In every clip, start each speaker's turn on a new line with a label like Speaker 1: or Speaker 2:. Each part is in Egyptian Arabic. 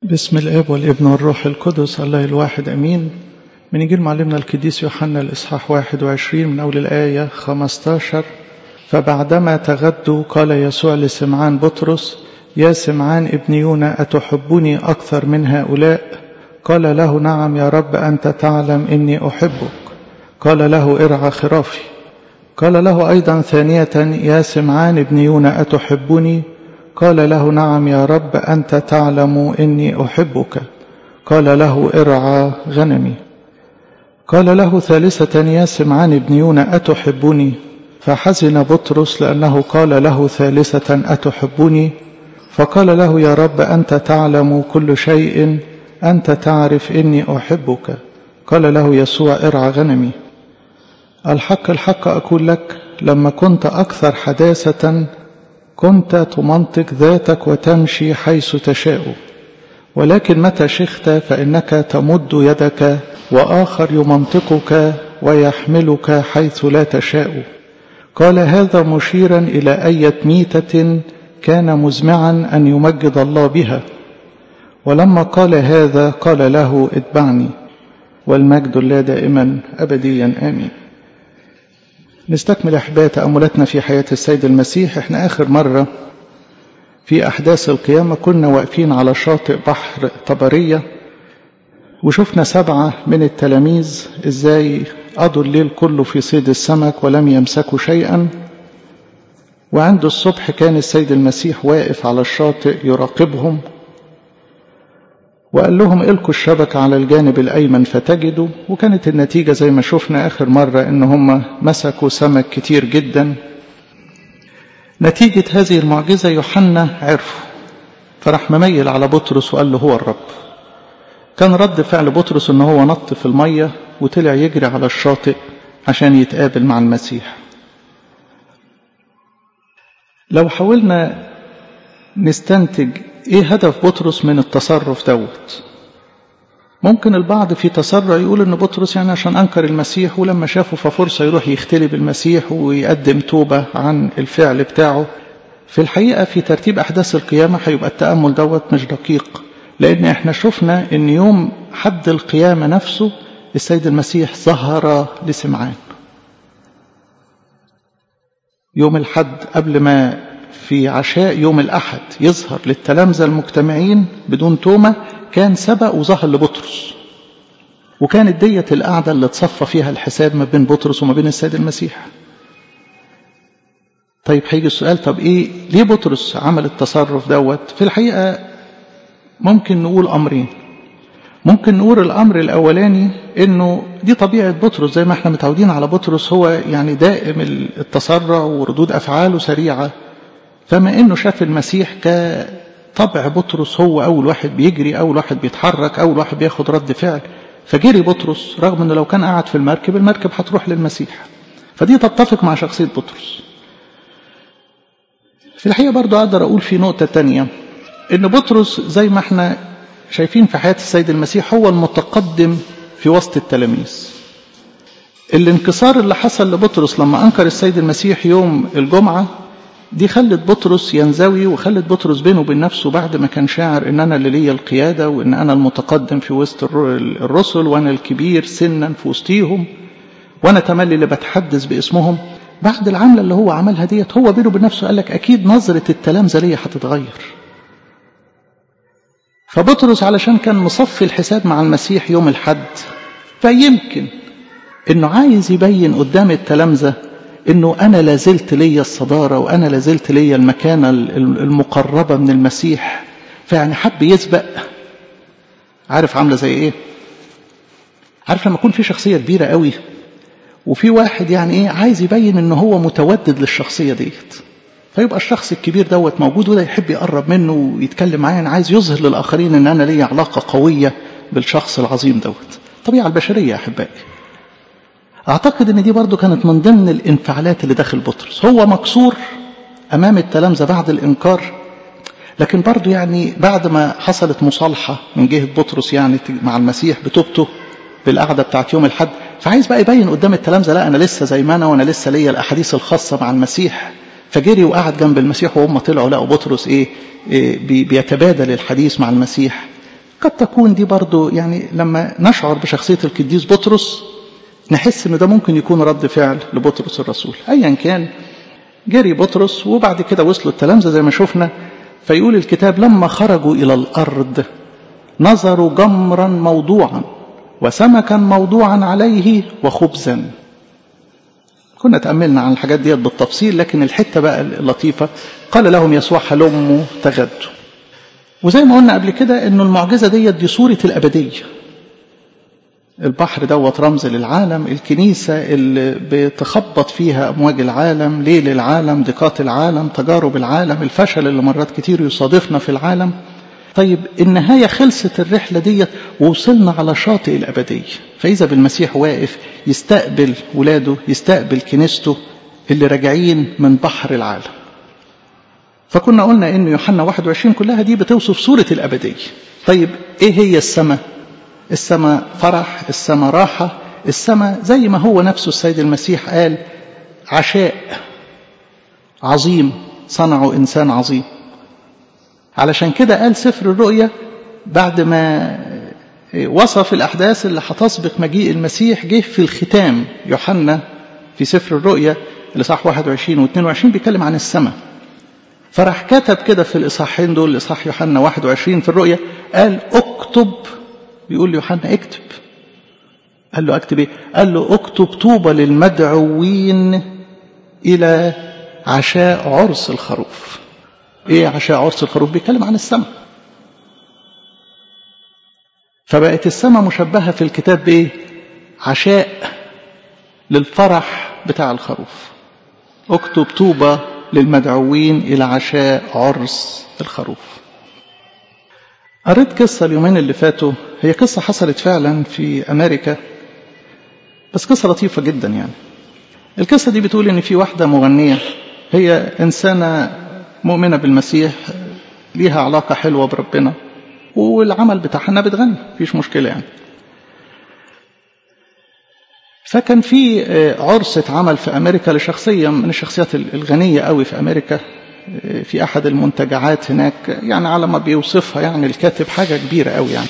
Speaker 1: بسم الاب والابن والروح القدس الله الواحد امين من انجيل معلمنا القديس يوحنا الاصحاح 21 من اول الايه 15 فبعدما تغدوا قال يسوع لسمعان بطرس يا سمعان ابن يونا اتحبني اكثر من هؤلاء قال له نعم يا رب انت تعلم اني احبك قال له ارعى خرافي قال له ايضا ثانيه يا سمعان ابن يونا اتحبني قال له نعم يا رب أنت تعلم إني أحبك قال له ارعى غنمي قال له ثالثة يا سمعان ابن يونا أتحبني فحزن بطرس لأنه قال له ثالثة أتحبني فقال له يا رب أنت تعلم كل شيء أنت تعرف إني أحبك قال له يسوع ارعى غنمي الحق الحق أقول لك لما كنت أكثر حداثة كنت تمنطق ذاتك وتمشي حيث تشاء ولكن متى شخت فإنك تمد يدك وآخر يمنطقك ويحملك حيث لا تشاء قال هذا مشيرا إلى أية ميتة كان مزمعا أن يمجد الله بها ولما قال هذا قال له اتبعني والمجد لا دائما أبديا آمين نستكمل أحباء تأملاتنا في حياة السيد المسيح احنا آخر مرة في أحداث القيامة كنا واقفين على شاطئ بحر طبرية وشفنا سبعة من التلاميذ ازاي قضوا الليل كله في صيد السمك ولم يمسكوا شيئا وعند الصبح كان السيد المسيح واقف على الشاطئ يراقبهم وقال لهم القوا الشبكة على الجانب الأيمن فتجدوا وكانت النتيجة زي ما شفنا آخر مرة إن هم مسكوا سمك كتير جدا نتيجة هذه المعجزة يوحنا عرفه فراح مميل على بطرس وقال له هو الرب كان رد فعل بطرس إن هو نط في المية وطلع يجري على الشاطئ عشان يتقابل مع المسيح لو حاولنا نستنتج ايه هدف بطرس من التصرف دوت ممكن البعض في تسرع يقول ان بطرس يعني عشان انكر المسيح ولما شافه ففرصة يروح يختلي بالمسيح ويقدم توبة عن الفعل بتاعه في الحقيقة في ترتيب احداث القيامة هيبقى التأمل دوت مش دقيق لان احنا شفنا ان يوم حد القيامة نفسه السيد المسيح ظهر لسمعان يوم الحد قبل ما في عشاء يوم الأحد يظهر للتلامذة المجتمعين بدون تومة كان سبق وظهر لبطرس وكانت دية القعدة اللي تصفى فيها الحساب ما بين بطرس وما بين السيد المسيح طيب هيجي السؤال طب ايه ليه بطرس عمل التصرف دوت في الحقيقة ممكن نقول أمرين ممكن نقول الأمر الأولاني إنه دي طبيعة بطرس زي ما احنا متعودين على بطرس هو يعني دائم التسرع وردود أفعاله سريعة فما انه شاف المسيح كطبع بطرس هو اول واحد بيجري اول واحد بيتحرك اول واحد بياخد رد فعل فجري بطرس رغم انه لو كان قاعد في المركب المركب هتروح للمسيح فدي تتفق مع شخصية بطرس في الحقيقة برضو أقدر أقول في نقطة تانية إن بطرس زي ما احنا شايفين في حياة السيد المسيح هو المتقدم في وسط التلاميذ الانكسار اللي حصل لبطرس لما أنكر السيد المسيح يوم الجمعة دي خلت بطرس ينزوي وخلت بطرس بينه وبين نفسه بعد ما كان شاعر ان انا اللي ليا القياده وان انا المتقدم في وسط الرسل وانا الكبير سنا في وسطيهم وانا تملي اللي بتحدث باسمهم بعد العمله اللي هو عملها ديت هو بينه وبين نفسه قال لك اكيد نظره التلامذه ليا هتتغير فبطرس علشان كان مصفي الحساب مع المسيح يوم الحد فيمكن انه عايز يبين قدام التلامذه انه انا لازلت ليا الصداره وانا لازلت ليا المكانه المقربه من المسيح فيعني حب يسبق عارف عامله زي ايه عارف لما يكون في شخصيه كبيره قوي وفي واحد يعني ايه عايز يبين ان هو متودد للشخصيه ديت فيبقى الشخص الكبير دوت موجود وده يحب يقرب منه ويتكلم معاه يعني عايز يظهر للاخرين ان انا ليا علاقه قويه بالشخص العظيم دوت الطبيعه البشريه يا احبائي أعتقد أن دي برضو كانت من ضمن الانفعالات اللي داخل بطرس هو مكسور أمام التلامذة بعد الإنكار لكن برضو يعني بعد ما حصلت مصالحة من جهة بطرس يعني مع المسيح بتوبته بالقعدة بتاعت يوم الحد فعايز بقى يبين قدام التلامذة لا أنا لسه زي ما أنا وأنا لسه ليا الأحاديث الخاصة مع المسيح فجري وقعد جنب المسيح وهم طلعوا لقوا بطرس إيه, إيه بيتبادل الحديث مع المسيح قد تكون دي برضو يعني لما نشعر بشخصية القديس بطرس نحس ان ده ممكن يكون رد فعل لبطرس الرسول ايا كان جري بطرس وبعد كده وصلوا التلامذة زي ما شفنا فيقول الكتاب لما خرجوا إلى الأرض نظروا جمرا موضوعا وسمكا موضوعا عليه وخبزا كنا تأملنا عن الحاجات ديت بالتفصيل لكن الحتة بقى اللطيفة قال لهم يسوع هلموا تغدوا وزي ما قلنا قبل كده انه المعجزة ديت دي صورة الأبدية البحر دوت رمز للعالم الكنيسة اللي بتخبط فيها أمواج العالم ليل العالم ضيقات العالم تجارب العالم الفشل اللي مرات كتير يصادفنا في العالم طيب النهاية خلصت الرحلة ديت ووصلنا على شاطئ الأبدية فإذا بالمسيح واقف يستقبل ولاده يستقبل كنيسته اللي راجعين من بحر العالم فكنا قلنا ان يوحنا 21 كلها دي بتوصف صورة الأبدية طيب ايه هي السماء السماء فرح السماء راحة السماء زي ما هو نفسه السيد المسيح قال عشاء عظيم صنعوا إنسان عظيم علشان كده قال سفر الرؤيا بعد ما وصف الأحداث اللي هتسبق مجيء المسيح جه في الختام يوحنا في سفر الرؤيا الإصحاح 21 و 22 بيتكلم عن السماء فراح كتب كده في الإصحاحين دول الإصحاح يوحنا 21 في الرؤيا قال اكتب بيقول ليوحنا اكتب قال له اكتب ايه قال له اكتب طوبى للمدعوين الى عشاء عرس الخروف ايه عشاء عرس الخروف بيتكلم عن السماء فبقت السماء مشبهه في الكتاب بايه عشاء للفرح بتاع الخروف اكتب طوبى للمدعوين الى عشاء عرس الخروف قريت قصة اليومين اللي فاتوا هي قصة حصلت فعلا في أمريكا بس قصة لطيفة جدا يعني القصة دي بتقول إن في واحدة مغنية هي إنسانة مؤمنة بالمسيح ليها علاقة حلوة بربنا والعمل بتاعها إنها بتغني مفيش مشكلة يعني فكان في عرس اتعمل في أمريكا لشخصية من الشخصيات الغنية قوي في أمريكا في أحد المنتجعات هناك يعني على ما بيوصفها يعني الكاتب حاجة كبيرة قوي يعني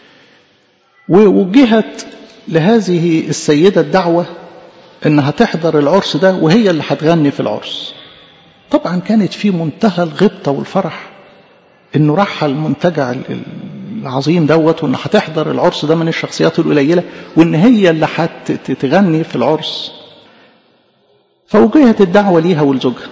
Speaker 1: ووجهت لهذه السيدة الدعوة إنها تحضر العرس ده وهي اللي هتغني في العرس طبعا كانت في منتهى الغبطة والفرح إنه راح المنتجع العظيم دوت وإن هتحضر العرس ده من الشخصيات القليلة وإن هي اللي هتغني في العرس فوجهت الدعوة ليها ولزوجها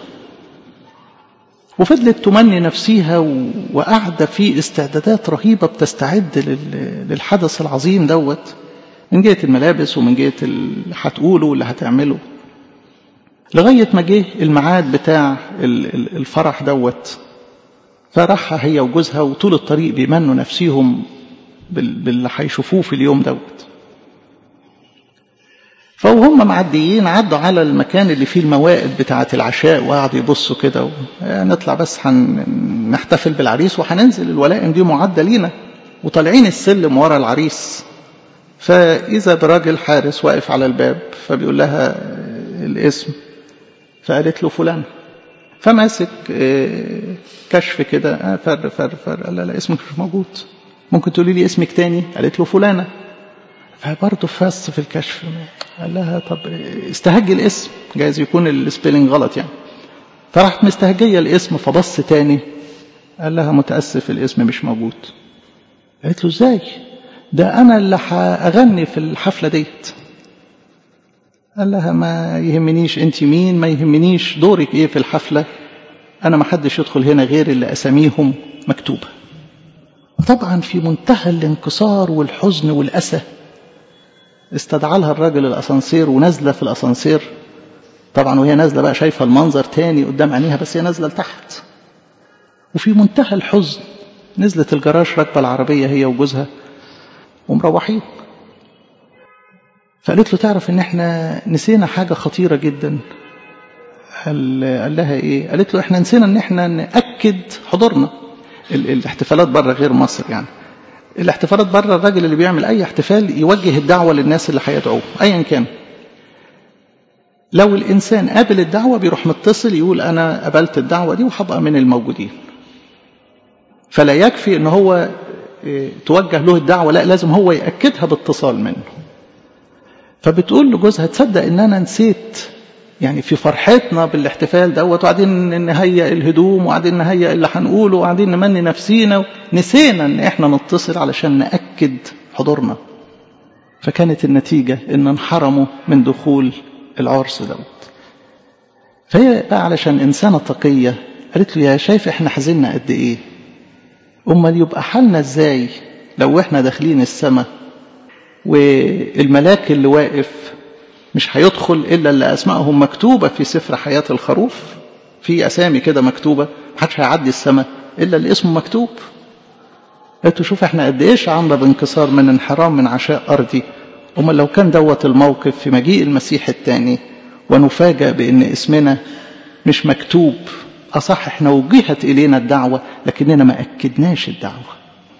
Speaker 1: وفضلت تمني نفسها وقاعدة في استعدادات رهيبة بتستعد للحدث العظيم دوت من جهة الملابس ومن جهة اللي هتقوله واللي هتعمله لغاية ما جه الميعاد بتاع الفرح دوت فرحها هي وجوزها وطول الطريق بيمنوا نفسيهم باللي هيشوفوه في اليوم دوت فوهم معديين عدوا على المكان اللي فيه الموائد بتاعة العشاء وقعدوا يبصوا كده و... نطلع بس هنحتفل بالعريس وهننزل الولائم دي معدة لينا وطالعين السلم ورا العريس فإذا براجل حارس واقف على الباب فبيقول لها الاسم فقالت له فلان فماسك كشف كده فر فر فر قال لا اسمك مش موجود ممكن تقولي لي اسمك تاني قالت له فلانه فبرضه فاس في الكشف قال لها طب استهجي الاسم جايز يكون السبيلنج غلط يعني فراحت مستهجيه الاسم فبص تاني قال لها متاسف الاسم مش موجود قالت له ازاي ده انا اللي هاغني في الحفله ديت قال لها ما يهمنيش انت مين ما يهمنيش دورك ايه في الحفله انا ما حدش يدخل هنا غير اللي اساميهم مكتوبه طبعا في منتهى الانكسار والحزن والاسى استدعى لها الراجل الاسانسير ونازله في الاسانسير طبعا وهي نازله بقى شايفه المنظر تاني قدام عينيها بس هي نازله لتحت وفي منتهى الحزن نزلت الجراج راكبه العربيه هي وجوزها ومروحين فقالت له تعرف ان احنا نسينا حاجه خطيره جدا قال, قال لها ايه قالت له احنا نسينا ان احنا ناكد حضورنا الاحتفالات بره غير مصر يعني الاحتفالات بره الراجل اللي بيعمل اي احتفال يوجه الدعوه للناس اللي هيدعوه ايا كان لو الانسان قابل الدعوه بيروح متصل يقول انا قبلت الدعوه دي وهبقى من الموجودين فلا يكفي ان هو توجه له الدعوة لا لازم هو يأكدها باتصال منه فبتقول لجوزها تصدق ان انا نسيت يعني في فرحتنا بالاحتفال دوت وقاعدين نهيئ الهدوم وقاعدين نهيئ اللي هنقوله وقاعدين نمني نفسينا نسينا ان احنا نتصل علشان نأكد حضورنا فكانت النتيجة ان انحرموا من دخول العرس دوت فهي بقى علشان إنسانة تقية قالت له يا شايف احنا حزننا قد ايه امال يبقى حالنا ازاي لو احنا داخلين السماء والملاك اللي واقف مش هيدخل الا اللي اسمائهم مكتوبه في سفر حياه الخروف في اسامي كده مكتوبه محدش هيعدي السماء الا اللي اسمه مكتوب قلت شوف احنا قد ايش عامله بانكسار من انحرام من عشاء ارضي امال لو كان دوت الموقف في مجيء المسيح الثاني ونفاجأ بان اسمنا مش مكتوب أصح احنا وجهت إلينا الدعوة لكننا ما أكدناش الدعوة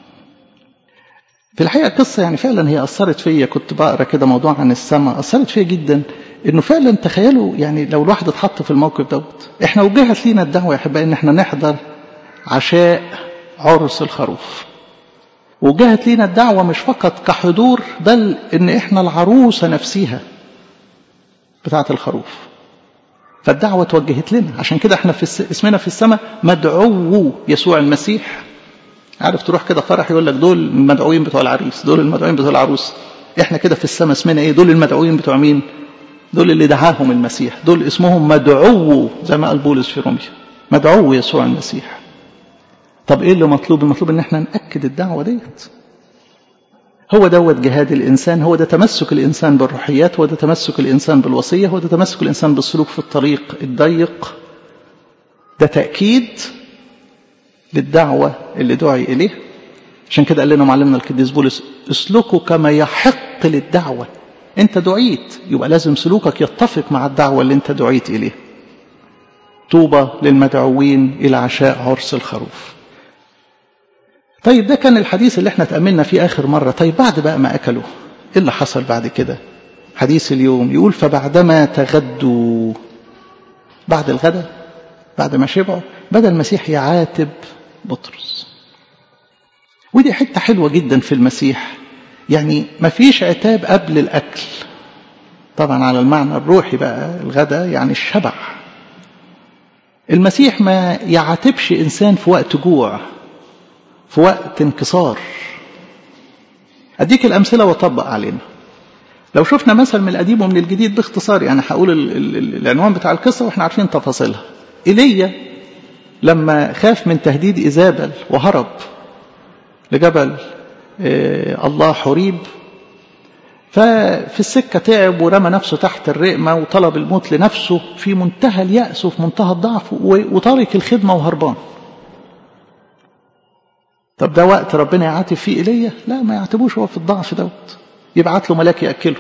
Speaker 1: في الحقيقة قصة يعني فعلا هي أثرت فيا كنت بقرا كده موضوع عن السماء أثرت فيا جدا إنه فعلا تخيلوا يعني لو الواحد اتحط في الموقف دوت إحنا وجهت لينا الدعوة يا أحبائي إن إحنا نحضر عشاء عرس الخروف وجهت لينا الدعوة مش فقط كحضور بل إن إحنا العروسة نفسها بتاعة الخروف فالدعوة توجهت لنا عشان كده احنا في الس... اسمنا في السماء مدعو يسوع المسيح عارف تروح كده فرح يقول لك دول المدعوين بتوع العريس دول المدعوين بتوع العروس احنا كده في السماء اسمنا ايه دول المدعوين بتوع مين دول اللي دعاهم المسيح دول اسمهم مدعو زي ما قال بولس في روميا مدعو يسوع المسيح طب ايه اللي مطلوب المطلوب ان احنا ناكد الدعوه ديت هو دوت جهاد الإنسان هو ده تمسك الإنسان بالروحيات هو ده تمسك الإنسان بالوصية هو ده تمسك الإنسان بالسلوك في الطريق الضيق ده تأكيد للدعوة اللي دعي إليه عشان كده قال لنا معلمنا القديس بولس اسلكوا كما يحق للدعوة انت دعيت يبقى لازم سلوكك يتفق مع الدعوة اللي انت دعيت إليه طوبى للمدعوين إلى عشاء عرس الخروف طيب ده كان الحديث اللي احنا تأملنا فيه آخر مرة طيب بعد بقى ما أكلوا إيه اللي حصل بعد كده حديث اليوم يقول فبعدما تغدوا بعد الغداء بعد ما شبعوا بدأ المسيح يعاتب بطرس ودي حتة حلوة جدا في المسيح يعني ما فيش عتاب قبل الأكل طبعا على المعنى الروحي بقى الغداء يعني الشبع المسيح ما يعاتبش إنسان في وقت جوع في وقت انكسار أديك الأمثلة وأطبق علينا لو شفنا مثل من القديم ومن الجديد باختصار يعني هقول العنوان بتاع القصة واحنا عارفين تفاصيلها إيليا لما خاف من تهديد إيزابل وهرب لجبل الله حريب ففي السكة تعب ورمى نفسه تحت الرقمة وطلب الموت لنفسه في منتهى اليأس وفي منتهى الضعف وتارك الخدمة وهربان طب ده وقت ربنا يعاتب فيه إيليا لا ما يعاتبوش هو في الضعف دوت يبعت له ملاك يأكله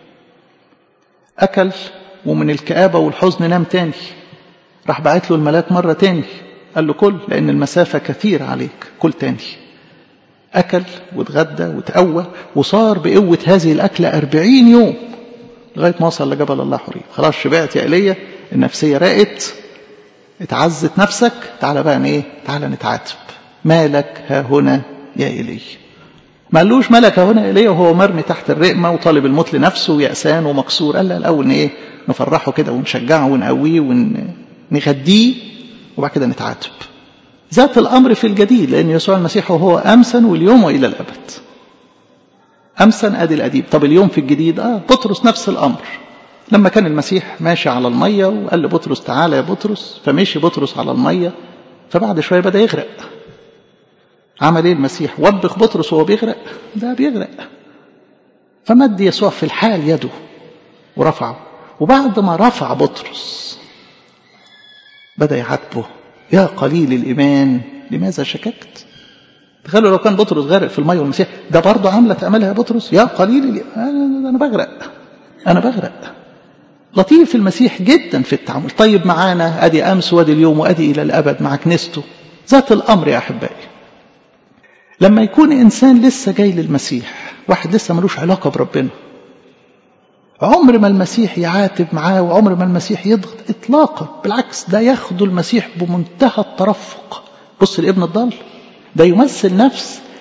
Speaker 1: أكل ومن الكآبة والحزن نام تاني راح بعت له الملاك مرة تاني قال له كل لأن المسافة كثيرة عليك كل تاني أكل واتغدى وتقوى وصار بقوة هذه الأكلة أربعين يوم لغاية ما وصل لجبل الله حريب خلاص شبعت يا إيليا النفسية راقت اتعزت نفسك تعالى بقى ايه تعالى نتعاتب مالك ها هنا يا إيليا ما قالوش ملك هنا إيليا وهو مرمي تحت الرقمة وطالب الموت لنفسه ويأسان ومكسور قال لا الأول إيه نفرحه كده ونشجعه ونقويه ونغديه وبعد كده نتعاتب ذات الأمر في الجديد لأن يسوع المسيح هو أمسا واليوم وإلى الأبد أمسا أدي الأديب طب اليوم في الجديد آه بطرس نفس الأمر لما كان المسيح ماشي على المية وقال لبطرس تعالى يا بطرس فمشي بطرس على المية فبعد شوية بدأ يغرق عمل ايه المسيح وبخ بطرس وهو بيغرق ده بيغرق فمد يسوع في الحال يده ورفعه وبعد ما رفع بطرس بدأ يعاتبه يا قليل الإيمان لماذا شككت تخيلوا لو كان بطرس غرق في المية والمسيح ده برضه عاملة تعملها يا بطرس يا قليل الإيمان أنا بغرق أنا بغرق لطيف المسيح جدا في التعامل طيب معانا أدي أمس وأدي اليوم وأدي إلى الأبد مع كنيسته ذات الأمر يا أحبائي لما يكون إنسان لسه جاي للمسيح واحد لسه ملوش علاقة بربنا عمر ما المسيح يعاتب معاه وعمر ما المسيح يضغط إطلاقا بالعكس ده ياخده المسيح بمنتهى الترفق بص الابن الضال ده يمثل نفس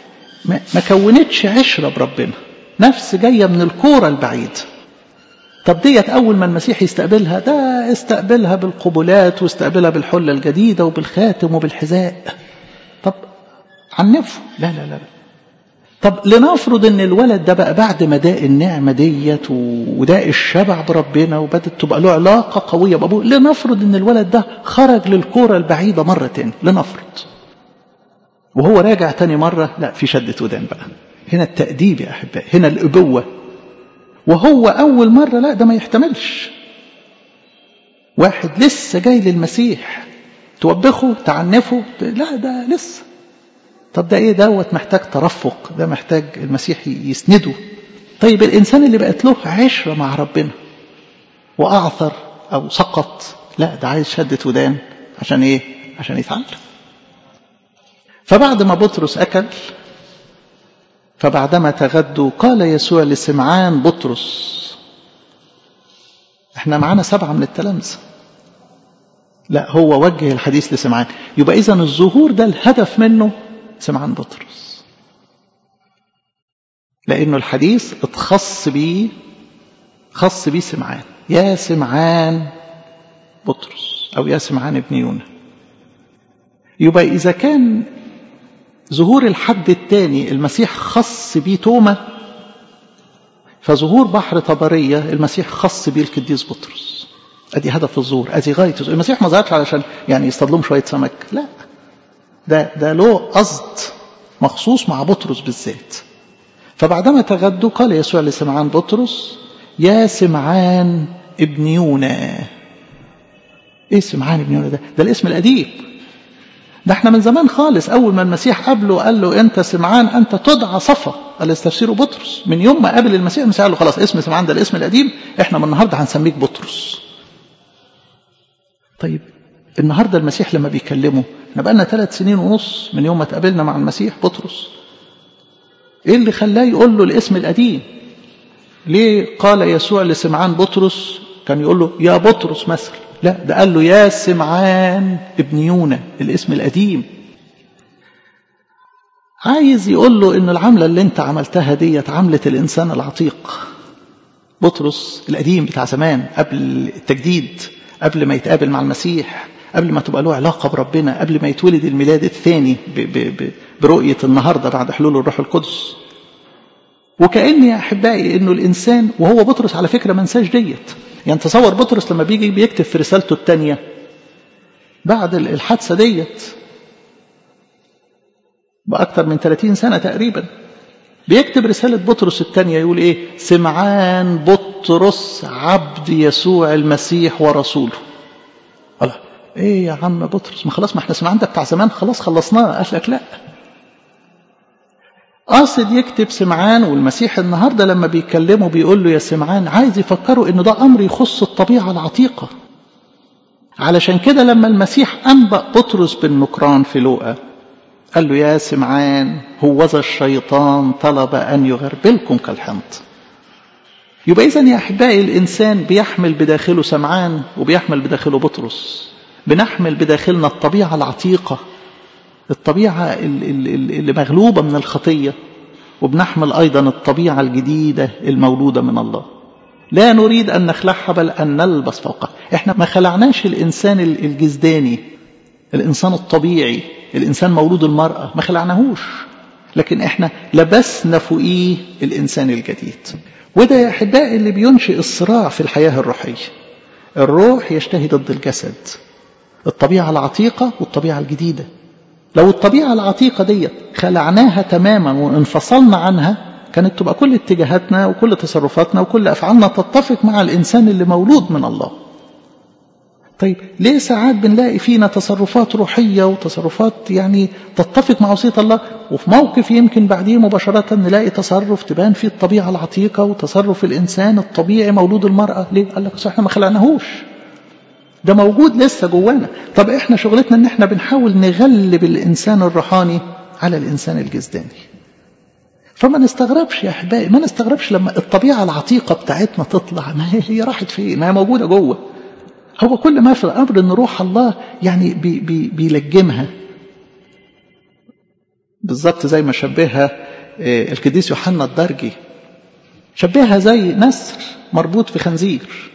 Speaker 1: ما ما كونتش عشرة بربنا نفس جاية من الكورة البعيدة طب ديت أول ما المسيح يستقبلها ده استقبلها بالقبلات واستقبلها بالحلة الجديدة وبالخاتم وبالحذاء طب عنفه لا لا لا طب لنفرض ان الولد ده بقى بعد ما داق النعمه ديت وداق الشبع بربنا وبدت تبقى له علاقه قويه بابوه لنفرض ان الولد ده خرج للكوره البعيده مره تاني لنفرض وهو راجع تاني مره لا في شده ودان بقى هنا التأديب يا احبائي هنا الابوه وهو اول مره لا ده ما يحتملش واحد لسه جاي للمسيح توبخه تعنفه لا ده لسه طب ده ايه دوت محتاج ترفق ده محتاج المسيح يسنده طيب الانسان اللي بقت له عشره مع ربنا واعثر او سقط لا ده عايز شده ودان عشان ايه عشان يتعلم فبعد ما بطرس اكل فبعدما تغدوا قال يسوع لسمعان بطرس احنا معانا سبعه من التلامذه لا هو وجه الحديث لسمعان يبقى اذا الظهور ده الهدف منه سمعان بطرس لأنه الحديث اتخص بيه خص بيه سمعان يا سمعان بطرس أو يا سمعان ابن يونا يبقى إذا كان ظهور الحد الثاني المسيح خص بيه توما فظهور بحر طبرية المسيح خص بيه القديس بطرس ادي هدف الظهور ادي غايه المسيح ما ظهرش علشان يعني يصطاد لهم شويه سمك لا ده ده له قصد مخصوص مع بطرس بالذات فبعدما تغدوا قال يسوع لسمعان بطرس يا سمعان ابن يونا ايه سمعان ابن يونا ده ده الاسم القديم ده احنا من زمان خالص اول ما المسيح قابله قال له انت سمعان انت تدعى صفا قال استفسيره بطرس من يوم ما قابل المسيح المسيح قال له خلاص اسم سمعان ده الاسم القديم احنا من النهارده هنسميك بطرس طيب النهارده المسيح لما بيكلمه احنا بقالنا ثلاث سنين ونص من يوم ما اتقابلنا مع المسيح بطرس ايه اللي خلاه يقول له الاسم القديم ليه قال يسوع لسمعان بطرس كان يقول له يا بطرس مثلا لا ده قال له يا سمعان ابن يونا الاسم القديم عايز يقول له ان العملة اللي انت عملتها ديت عملة الانسان العتيق بطرس القديم بتاع زمان قبل التجديد قبل ما يتقابل مع المسيح قبل ما تبقى له علاقة بربنا قبل ما يتولد الميلاد الثاني ب ب ب برؤية النهاردة بعد حلول الروح القدس وكأن يا أحبائي أنه الإنسان وهو بطرس على فكرة ما نساش ديت يعني تصور بطرس لما بيجي بيكتب في رسالته الثانية بعد الحادثة ديت بأكثر من 30 سنة تقريبا بيكتب رسالة بطرس الثانية يقول إيه سمعان بطرس عبد يسوع المسيح ورسوله الله ايه يا عم بطرس ما خلاص ما احنا سمعان ده بتاع زمان خلاص خلصناه قال لك لا قاصد يكتب سمعان والمسيح النهارده لما بيكلمه بيقول له يا سمعان عايز يفكروا ان ده امر يخص الطبيعه العتيقه علشان كده لما المسيح انبأ بطرس بالنكران في لوقا قال له يا سمعان هوذا الشيطان طلب ان يغربلكم كالحنط يبقى اذا يا احبائي الانسان بيحمل بداخله سمعان وبيحمل بداخله بطرس بنحمل بداخلنا الطبيعه العتيقه الطبيعه اللي مغلوبه من الخطيه وبنحمل ايضا الطبيعه الجديده المولوده من الله لا نريد ان نخلعها بل ان نلبس فوقها احنا ما خلعناش الانسان الجزداني الانسان الطبيعي الانسان مولود المراه ما خلعناهوش لكن احنا لبسنا فوقيه الانسان الجديد وده يا احبائي اللي بينشئ الصراع في الحياه الروحيه الروح يجتهد ضد الجسد الطبيعه العتيقه والطبيعه الجديده لو الطبيعه العتيقه ديت خلعناها تماما وانفصلنا عنها كانت تبقى كل اتجاهاتنا وكل تصرفاتنا وكل افعالنا تتفق مع الانسان اللي مولود من الله طيب ليه ساعات بنلاقي فينا تصرفات روحية وتصرفات يعني تتفق مع وصية الله وفي موقف يمكن بعديه مباشرة نلاقي تصرف تبان فيه الطبيعة العتيقة وتصرف الإنسان الطبيعي مولود المرأة ليه؟ قال لك احنا ما خلعناهوش ده موجود لسه جوانا طب احنا شغلتنا ان احنا بنحاول نغلب الإنسان الروحاني على الإنسان الجسداني فما نستغربش يا احبائي ما نستغربش لما الطبيعة العتيقة بتاعتنا تطلع ما هي, هي راحت فين ما هي موجودة جوه هو كل ما في الأمر أن روح الله يعني بي بي بيلجمها بالظبط زي ما شبهها القديس يوحنا الدرجي شبهها زي نسر مربوط في خنزير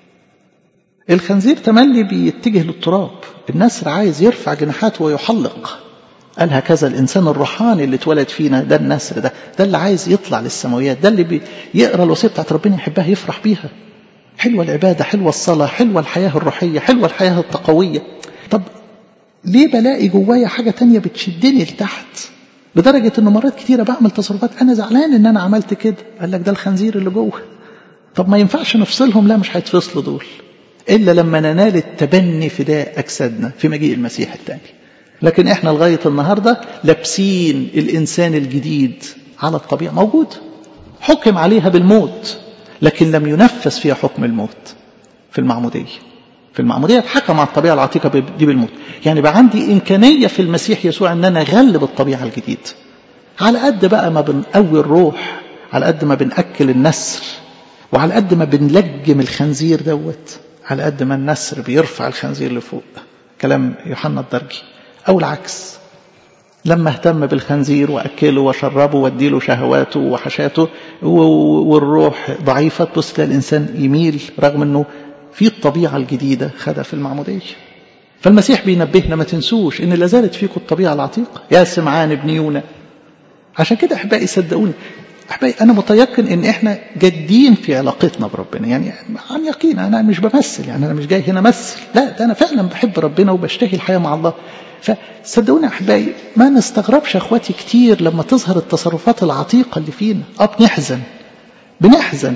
Speaker 1: الخنزير تملي بيتجه للتراب النسر عايز يرفع جناحاته ويحلق قال هكذا الإنسان الروحاني اللي اتولد فينا ده النسر ده ده اللي عايز يطلع للسماويات ده اللي بيقرأ الوصية بتاعت ربنا يحبها يفرح بيها حلوة العبادة حلوة الصلاة حلوة الحياة الروحية حلوة الحياة التقوية طب ليه بلاقي جوايا حاجة تانية بتشدني لتحت لدرجة انه مرات كتيرة بعمل تصرفات انا زعلان ان انا عملت كده قال لك ده الخنزير اللي جوه طب ما ينفعش نفصلهم لا مش هيتفصلوا دول الا لما ننال التبني فداء اجسادنا في مجيء المسيح الثاني لكن احنا لغاية النهاردة لابسين الانسان الجديد على الطبيعة موجود حكم عليها بالموت لكن لم ينفذ فيها حكم الموت في المعمودية في المعمودية اتحكم على الطبيعة العتيقة دي بالموت يعني بقى عندي إمكانية في المسيح يسوع أن أنا أغلب الطبيعة الجديدة على قد بقى ما بنقوي الروح على قد ما بنأكل النسر وعلى قد ما بنلجم الخنزير دوت على قد ما النسر بيرفع الخنزير لفوق كلام يوحنا الدرجي أو العكس لما اهتم بالخنزير وأكله وشربه واديله شهواته وحشاته والروح ضعيفة تبص تلاقي الإنسان يميل رغم أنه في الطبيعة الجديدة خدها في المعمودية فالمسيح بينبهنا ما تنسوش ان لا زالت فيكم الطبيعة العتيقة يا سمعان ابن يونا عشان كده احبائي صدقوني احبائي انا متيقن ان احنا جادين في علاقتنا بربنا يعني عن يقين انا مش بمثل يعني انا مش جاي هنا امثل لا ده انا فعلا بحب ربنا وبشتهي الحياة مع الله فصدقوني احبائي ما نستغربش اخواتي كتير لما تظهر التصرفات العتيقة اللي فينا اه بنحزن بنحزن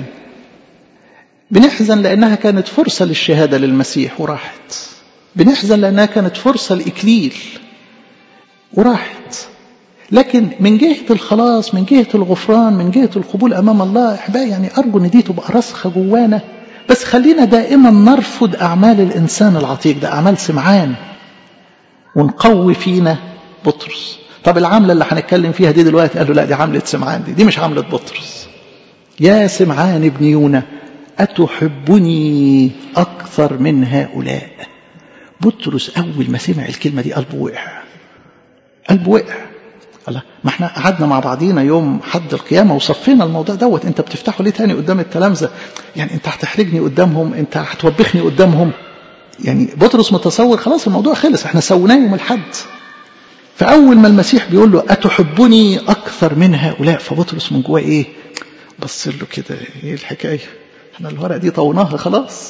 Speaker 1: بنحزن لأنها كانت فرصة للشهادة للمسيح وراحت بنحزن لأنها كانت فرصة لإكليل وراحت لكن من جهة الخلاص من جهة الغفران من جهة القبول أمام الله أحبائي يعني أرجو أن دي تبقى راسخة جوانا بس خلينا دائما نرفض أعمال الإنسان العتيق ده أعمال سمعان ونقوي فينا بطرس طب العاملة اللي هنتكلم فيها دي دلوقتي قالوا لا دي عاملة سمعان دي دي مش عاملة بطرس يا سمعان ابن يونا أتحبني أكثر من هؤلاء بطرس أول ما سمع الكلمة دي قلبه وقع قلبه وقع الله ما احنا قعدنا مع بعضينا يوم حد القيامة وصفينا الموضوع دوت انت بتفتحه ليه تاني قدام التلامذة يعني انت هتحرجني قدامهم انت هتوبخني قدامهم يعني بطرس متصور خلاص الموضوع خلص احنا سويناه يوم الحد فأول ما المسيح بيقول له أتحبني أكثر من هؤلاء فبطرس من جواه إيه بص له كده إيه الحكاية احنا الورقة دي طوناها خلاص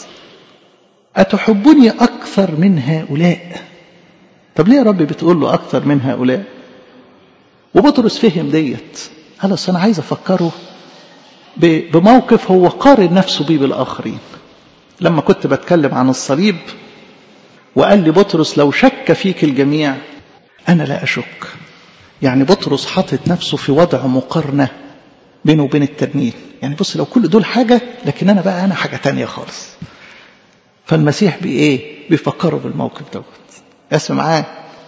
Speaker 1: أتحبني أكثر من هؤلاء طب ليه يا رب بتقول له أكثر من هؤلاء وبطرس فهم ديت قال أصل أنا عايز أفكره بموقف هو قارن نفسه بيه بالآخرين لما كنت بتكلم عن الصليب وقال لي بطرس لو شك فيك الجميع أنا لا أشك يعني بطرس حاطط نفسه في وضع مقارنة بينه وبين الترنيم يعني بص لو كل دول حاجة لكن أنا بقى أنا حاجة تانية خالص فالمسيح بإيه بيفكروا بالموقف دوت اسمع معاه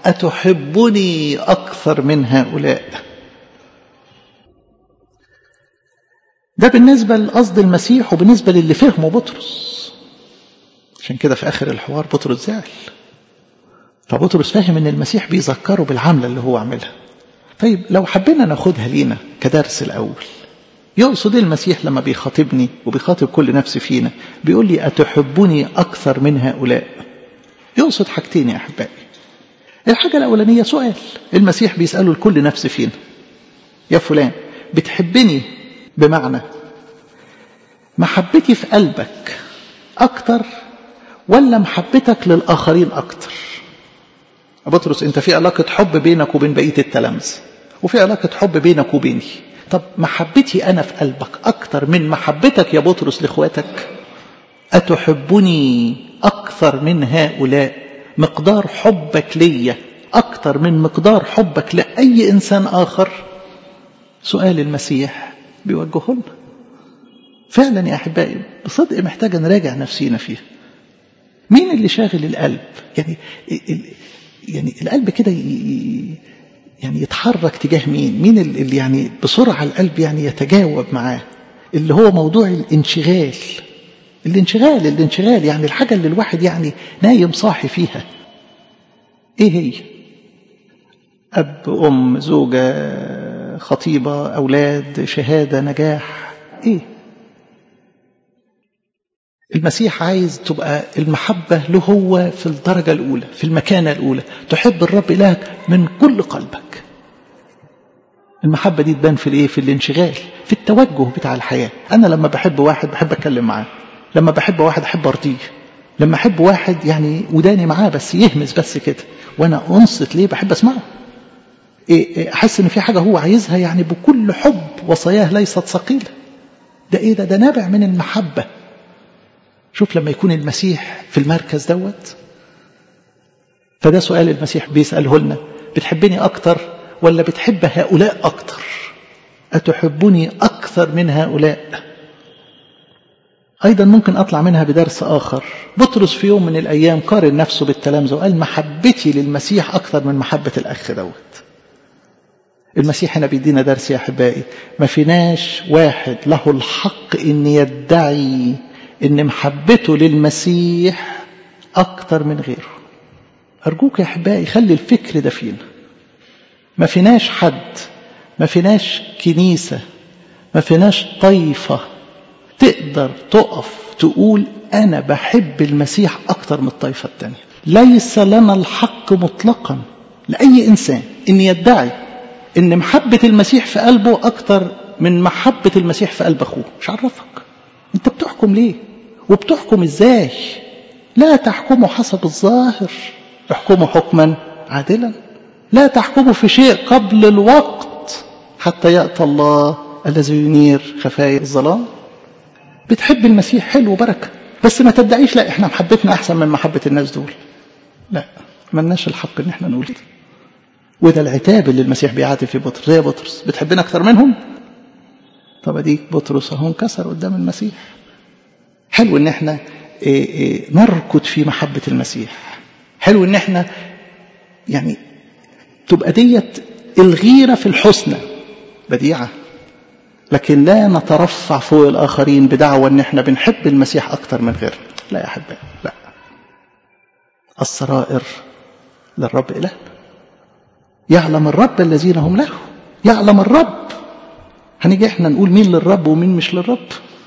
Speaker 1: أتحبني أكثر من هؤلاء ده بالنسبة لقصد المسيح وبالنسبة للي فهمه بطرس عشان كده في آخر الحوار بطرس زعل فبطرس فاهم ان المسيح بيذكره بالعملة اللي هو عملها طيب لو حبينا ناخدها لينا كدرس الأول يقصد المسيح لما بيخاطبني وبيخاطب كل نفس فينا بيقول لي أتحبني أكثر من هؤلاء يقصد حاجتين يا أحبائي الحاجة الأولانية سؤال المسيح بيسأله لكل نفس فينا يا فلان بتحبني بمعنى محبتي في قلبك أكتر ولا محبتك للآخرين أكتر بطرس أنت في علاقة حب بينك وبين بقية التلامذة وفي علاقة حب بينك وبيني طب محبتي أنا في قلبك أكتر من محبتك يا بطرس لإخواتك أتحبني أكثر من هؤلاء مقدار حبك ليا أكتر من مقدار حبك لأي إنسان آخر سؤال المسيح بيوجهه لنا فعلا يا أحبائي بصدق محتاجة نراجع نفسينا فيه مين اللي شاغل القلب يعني يعني القلب كده يعني يتحرك تجاه مين مين اللي يعني بسرعة القلب يعني يتجاوب معاه اللي هو موضوع الانشغال الانشغال الانشغال يعني الحاجة اللي الواحد يعني نايم صاحي فيها ايه هي اب ام زوجة خطيبة أولاد شهادة نجاح إيه المسيح عايز تبقى المحبة له هو في الدرجة الأولى في المكانة الأولى تحب الرب إلهك من كل قلبك المحبة دي تبان في الايه في الانشغال في التوجه بتاع الحياة أنا لما بحب واحد بحب أتكلم معاه لما بحب واحد أحب أرضيه لما أحب واحد يعني وداني معاه بس يهمس بس كده وأنا أنصت ليه بحب أسمعه إيه أحس إن في حاجة هو عايزها يعني بكل حب وصاياه ليست ثقيلة ده إيه ده ده نابع من المحبة شوف لما يكون المسيح في المركز دوت فده سؤال المسيح بيسأله لنا بتحبني أكتر ولا بتحب هؤلاء أكتر أتحبني أكثر من هؤلاء أيضا ممكن أطلع منها بدرس آخر بطرس في يوم من الأيام قارن نفسه بالتلامذة وقال محبتي للمسيح أكثر من محبة الأخ دوت المسيح هنا بيدينا درس يا أحبائي ما فيناش واحد له الحق إن يدعي إن محبته للمسيح أكثر من غيره أرجوك يا أحبائي خلي الفكر ده فينا ما فيناش حد ما فيناش كنيسة ما فيناش طائفة تقدر تقف تقول أنا بحب المسيح أكتر من الطائفة التانية ليس لنا الحق مطلقا لأي إنسان إن يدعي إن محبة المسيح في قلبه أكتر من محبة المسيح في قلب أخوه مش عرفك أنت بتحكم ليه وبتحكم إزاي لا تحكموا حسب الظاهر احكموا حكما عادلا لا تحكموا في شيء قبل الوقت حتى يأتى الله الذي ينير خفايا الظلام بتحب المسيح حلو وبركة بس ما تدعيش لا احنا محبتنا احسن من محبة الناس دول لا ملناش الحق ان احنا نقول كده وده العتاب اللي المسيح بيعاتب في بطرس زي بطرس بتحبنا اكتر منهم طب اديك بطرس اهو انكسر قدام المسيح حلو ان احنا إيه إيه نركض في محبة المسيح حلو ان احنا يعني تبقى ديت الغيرة في الحسنى بديعة لكن لا نترفع فوق الآخرين بدعوى أن احنا بنحب المسيح أكتر من غيرنا لا يا أحبائي لا السرائر للرب إله يعلم الرب الذين هم له يعلم الرب هنيجي احنا نقول مين للرب ومين مش للرب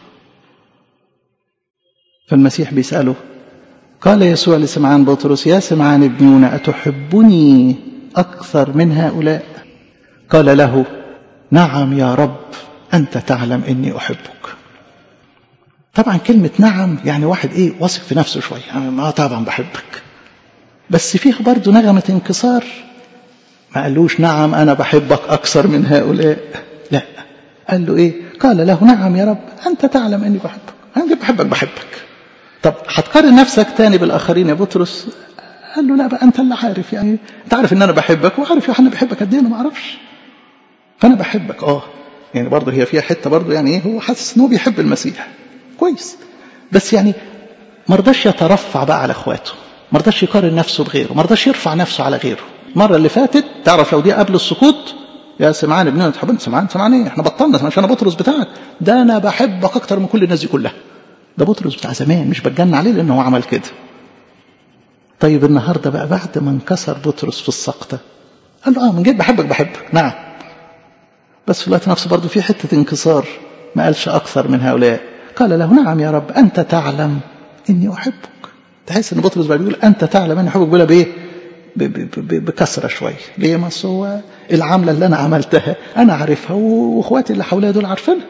Speaker 1: فالمسيح بيسأله قال يسوع لسمعان بطرس يا سمعان ابن يونا أتحبني أكثر من هؤلاء قال له نعم يا رب أنت تعلم إني أحبك طبعا كلمة نعم يعني واحد إيه واثق في نفسه شوية يعني ما طبعا بحبك بس فيه برضه نغمة انكسار ما قالوش نعم أنا بحبك أكثر من هؤلاء لا قال له إيه قال له نعم يا رب أنت تعلم إني بحبك أنا بحبك بحبك طب هتقارن نفسك تاني بالآخرين يا بطرس قال له لا بقى أنت اللي عارف يعني أنت عارف إن أنا بحبك وعارف يوحنا بيحبك قد إيه أنا ما أعرفش فأنا بحبك أه يعني برضه هي فيها حتة برضه يعني إيه هو حاسس إن هو بيحب المسيح كويس بس يعني ما رضاش يترفع بقى على إخواته ما رضاش يقارن نفسه بغيره ما رضاش يرفع نفسه على غيره المرة اللي فاتت تعرف لو دي قبل السقوط يا سمعان ابننا تحب انت سمعان سمعان ايه احنا بطلنا مش انا بطرس بتاعك ده انا بحبك اكتر من كل الناس دي كلها ده بطرس بتاع زمان مش بتجن عليه لان هو عمل كده طيب النهارده بقى بعد ما انكسر بطرس في السقطه قال له اه من جد بحبك بحبك نعم بس في الوقت نفسه برضه في حته انكسار ما قالش اكثر من هؤلاء قال له نعم يا رب انت تعلم اني احبك تحس ان بطرس بقى بيقول انت تعلم اني احبك بيقولها بايه بكثره شويه ليه ما هو العمله اللي انا عملتها انا عارفها واخواتي اللي حواليا دول عارفينها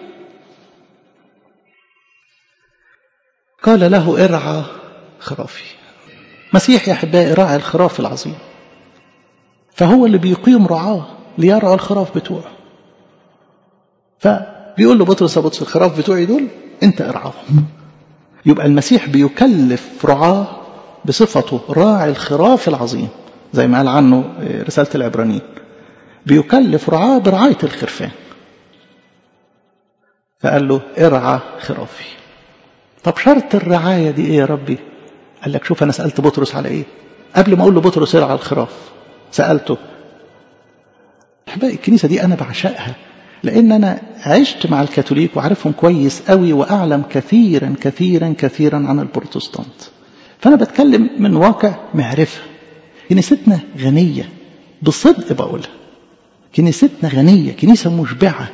Speaker 1: قال له ارعى خرافي مسيح يا احبائي راعي الخراف العظيم فهو اللي بيقيم رعاه ليرعى الخراف بتوعه فبيقول له بطرس يا بطرس الخراف بتوعي دول انت ارعاهم يبقى المسيح بيكلف رعاه بصفته راعي الخراف العظيم زي ما قال عنه رسالة العبرانيين بيكلف رعاه برعاية الخرفان فقال له ارعى خرافي طب شرط الرعاية دي ايه يا ربي قال لك شوف انا سألت بطرس على ايه قبل ما اقول له بطرس ارعى الخراف سألته احبائي الكنيسة دي انا بعشقها لان انا عشت مع الكاثوليك وعارفهم كويس قوي واعلم كثيرا كثيرا كثيرا عن البروتستانت فانا بتكلم من واقع معرفه كنيستنا غنيه بصدق بقولها كنيستنا غنية كنيسة مشبعة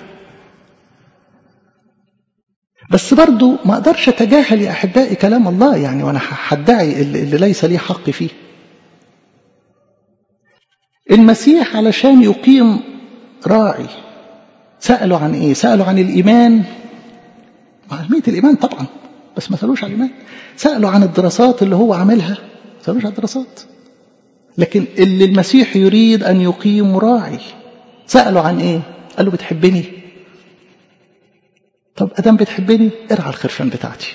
Speaker 1: بس برضو ما أقدرش أتجاهل يا أحبائي كلام الله يعني وأنا هدعي اللي, اللي ليس لي حق فيه المسيح علشان يقيم راعي سألوا عن إيه سألوا عن الإيمان أهمية الإيمان طبعا بس ما سألوش عن الإيمان سألوا عن الدراسات اللي هو عاملها ما سألوش عن الدراسات لكن اللي المسيح يريد أن يقيم راعي سألوا عن إيه قال له بتحبني طب أدام بتحبني ارعى الخرفان بتاعتي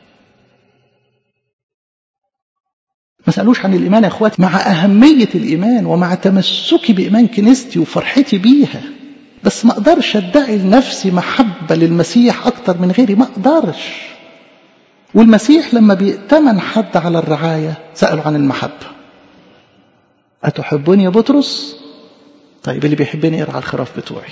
Speaker 1: ما سألوش عن الإيمان يا أخواتي مع أهمية الإيمان ومع تمسكي بإيمان كنيستي وفرحتي بيها بس ما أقدرش أدعي لنفسي محبة للمسيح أكتر من غيري ما أقدرش والمسيح لما بيأتمن حد على الرعاية سأله عن المحبة أتحبني يا بطرس طيب اللي بيحبني يرعى الخراف بتوعي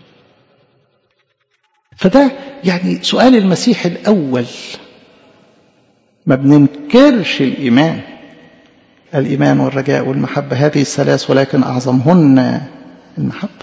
Speaker 1: فده يعني سؤال المسيح الأول ما بننكرش الإيمان الإيمان والرجاء والمحبة هذه الثلاث ولكن أعظمهن المحبة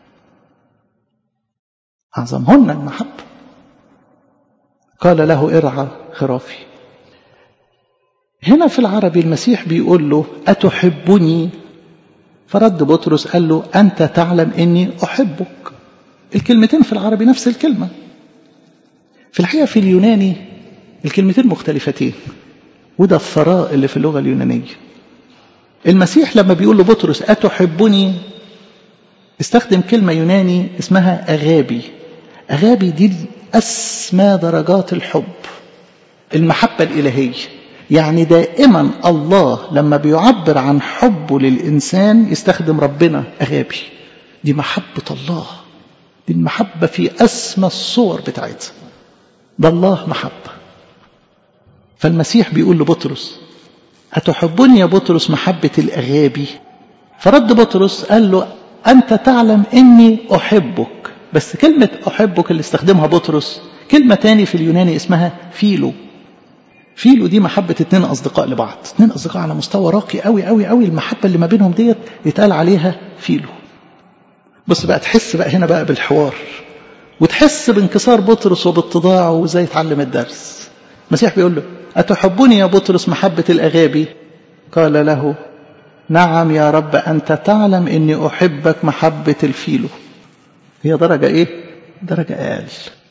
Speaker 1: أعظمهن المحبة قال له ارعى خرافي هنا في العربي المسيح بيقول له أتحبني فرد بطرس قال له أنت تعلم إني أحبك الكلمتين في العربي نفس الكلمة في الحقيقة في اليوناني الكلمتين مختلفتين وده الثراء اللي في اللغة اليونانية المسيح لما بيقول لبطرس أتحبني استخدم كلمة يوناني اسمها أغابي أغابي دي أسمى درجات الحب المحبة الإلهية يعني دائما الله لما بيعبر عن حبه للإنسان يستخدم ربنا أغابي دي محبة الله دي المحبة في أسمى الصور بتاعتها ده الله محبة فالمسيح بيقول لبطرس أتحبني يا بطرس محبة الأغابي فرد بطرس قال له أنت تعلم إني أحبك بس كلمة أحبك اللي استخدمها بطرس كلمة تاني في اليوناني اسمها فيلو فيلو دي محبة اتنين أصدقاء لبعض اتنين أصدقاء على مستوى راقي قوي قوي قوي المحبة اللي ما بينهم ديت يتقال عليها فيلو بص بقى تحس بقى هنا بقى بالحوار وتحس بانكسار بطرس وباتضاعه وازاي يتعلم الدرس المسيح بيقول له أتحبني يا بطرس محبة الأغابي قال له نعم يا رب أنت تعلم إني أحبك محبة الفيلو هي درجة إيه؟ درجة أقل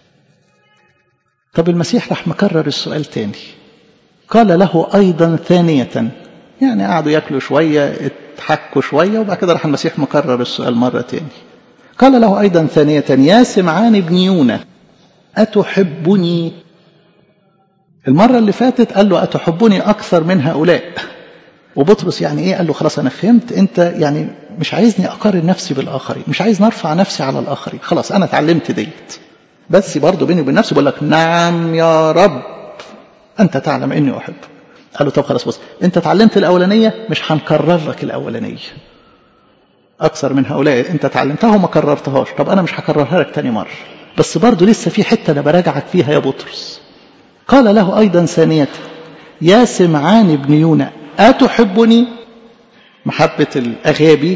Speaker 1: طب المسيح راح مكرر السؤال تاني قال له أيضا ثانية يعني قعدوا ياكلوا شوية اتحكوا شوية وبعد كده راح المسيح مكرر السؤال مرة تاني قال له أيضا ثانية يا سمعان بن يونا أتحبني المرة اللي فاتت قال له أتحبني أكثر من هؤلاء وبطرس يعني إيه قال له خلاص أنا فهمت أنت يعني مش عايزني أقارن نفسي بالآخرين مش عايز نرفع نفسي على الآخرين خلاص أنا اتعلمت ديت بس برضه بيني وبين نفسي بقول لك نعم يا رب أنت تعلم إني أحب قال له طب خلاص بص أنت اتعلمت الأولانية مش هنكرر لك الأولانية أكثر من هؤلاء أنت اتعلمتها وما كررتهاش طب أنا مش هكررها لك تاني مرة بس برضه لسه في حتة أنا براجعك فيها يا بطرس قال له أيضا ثانية يا سمعان بن يونا أتحبني محبة الأغابي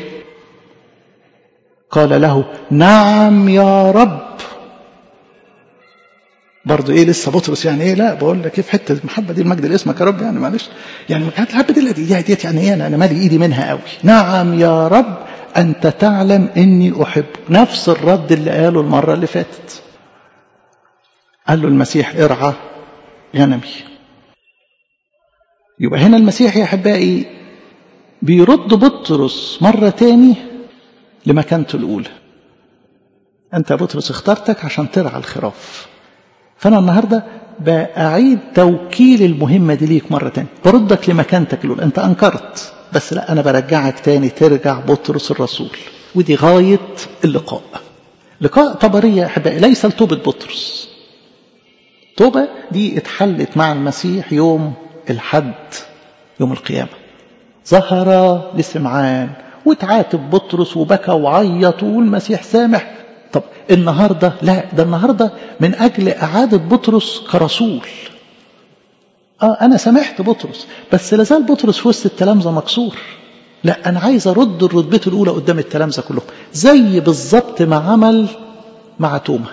Speaker 1: قال له نعم يا رب برضه ايه لسه بطرس يعني ايه لا بقول لك كيف حته المحبه دي المجد لاسمك يا رب يعني معلش يعني الحبه دي دي ديت يعني ايه انا مالي ايدي منها قوي نعم يا رب انت تعلم اني احب نفس الرد اللي قاله المره اللي فاتت قال له المسيح ارعى غنمي يبقى هنا المسيح يا احبائي بيرد بطرس مره تاني لمكانته الاولى انت يا بطرس اخترتك عشان ترعى الخراف فأنا النهاردة بأعيد توكيل المهمة دي ليك مرة تانية بردك لمكانتك الأولى أنت أنكرت بس لا أنا برجعك تاني ترجع بطرس الرسول ودي غاية اللقاء لقاء طبرية يا أحبائي ليس لتوبة بطرس توبة دي اتحلت مع المسيح يوم الحد يوم القيامة ظهر لسمعان وتعاتب بطرس وبكى وعيط والمسيح سامح طب النهاردة لا ده النهاردة من أجل إعادة بطرس كرسول آه أنا سامحت بطرس بس لازال بطرس في وسط التلامذة مكسور لا أنا عايز أرد رتبته الأولى قدام التلامذة كلهم زي بالظبط ما عمل مع توما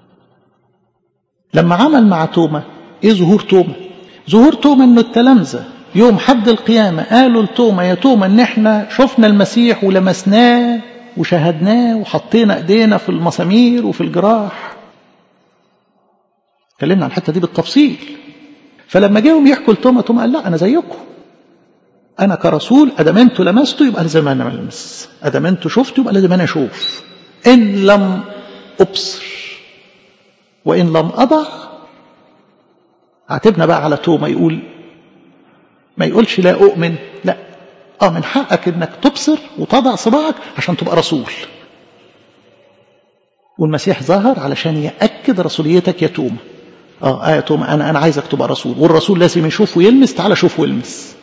Speaker 1: لما عمل مع توما إيه ظهور توما ظهور توما إنه التلامذة يوم حد القيامة قالوا لتوما يا توما إن إحنا شفنا المسيح ولمسناه وشاهدناه وحطينا إيدينا في المسامير وفي الجراح اتكلمنا عن الحتة دي بالتفصيل فلما جاهم يحكوا لتوما توما قال لا أنا زيكم أنا كرسول أدام أنتوا لمستوا يبقى لازم أنا ألمس أدام أنتوا شفتوا يبقى لازم أنا أشوف إن لم أبصر وإن لم أضع عاتبنا بقى على توما يقول ما يقولش لا أؤمن لا آه من حقك إنك تبصر وتضع صباعك عشان تبقى رسول والمسيح ظهر علشان يأكد رسوليتك يا توما اه آه يا توما أنا أنا عايزك تبقى رسول والرسول لازم يشوف ويلمس تعالى شوف ويلمس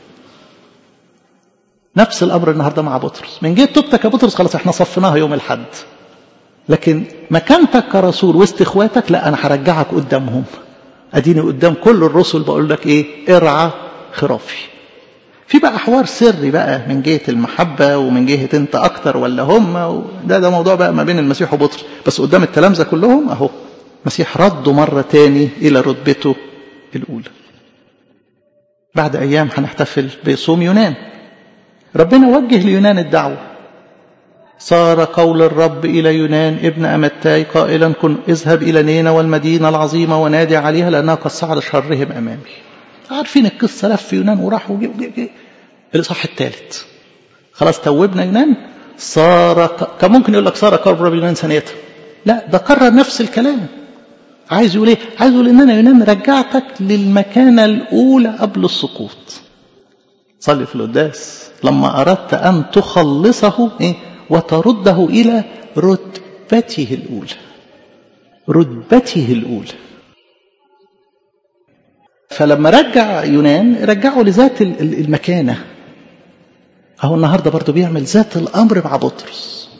Speaker 1: نفس الأمر النهاردة مع بطرس من جيت توبتك يا بطرس خلاص احنا صفناها يوم الحد لكن مكانتك كرسول وسط اخواتك لا انا هرجعك قدامهم اديني قدام كل الرسل بقول لك ايه ارعى خرافي في بقى حوار سري بقى من جهه المحبه ومن جهه انت اكتر ولا هم ده ده موضوع بقى ما بين المسيح وبطرس بس قدام التلامذه كلهم اهو المسيح رده مره تاني الى رتبته الاولى بعد ايام هنحتفل بصوم يونان ربنا وجه ليونان الدعوه صار قول الرب إلى يونان ابن أمتاي قائلا كن اذهب إلى نينا والمدينة العظيمة ونادي عليها لأنها قد صعد شرهم أمامي عارفين القصة لف يونان وراح وجي وجي الإصحاح الثالث خلاص توبنا يونان صار كان ممكن يقول لك صار قول الرب يونان ثانية لا ده كرر نفس الكلام عايز يقول ايه عايز يقول ان انا يونان رجعتك للمكانة الاولى قبل السقوط صلي في القداس لما اردت ان تخلصه ايه وترده إلى رتبته الأولى رتبته الأولى فلما رجع يونان رجعه لذات المكانة أهو النهاردة برضه بيعمل ذات الأمر مع بطرس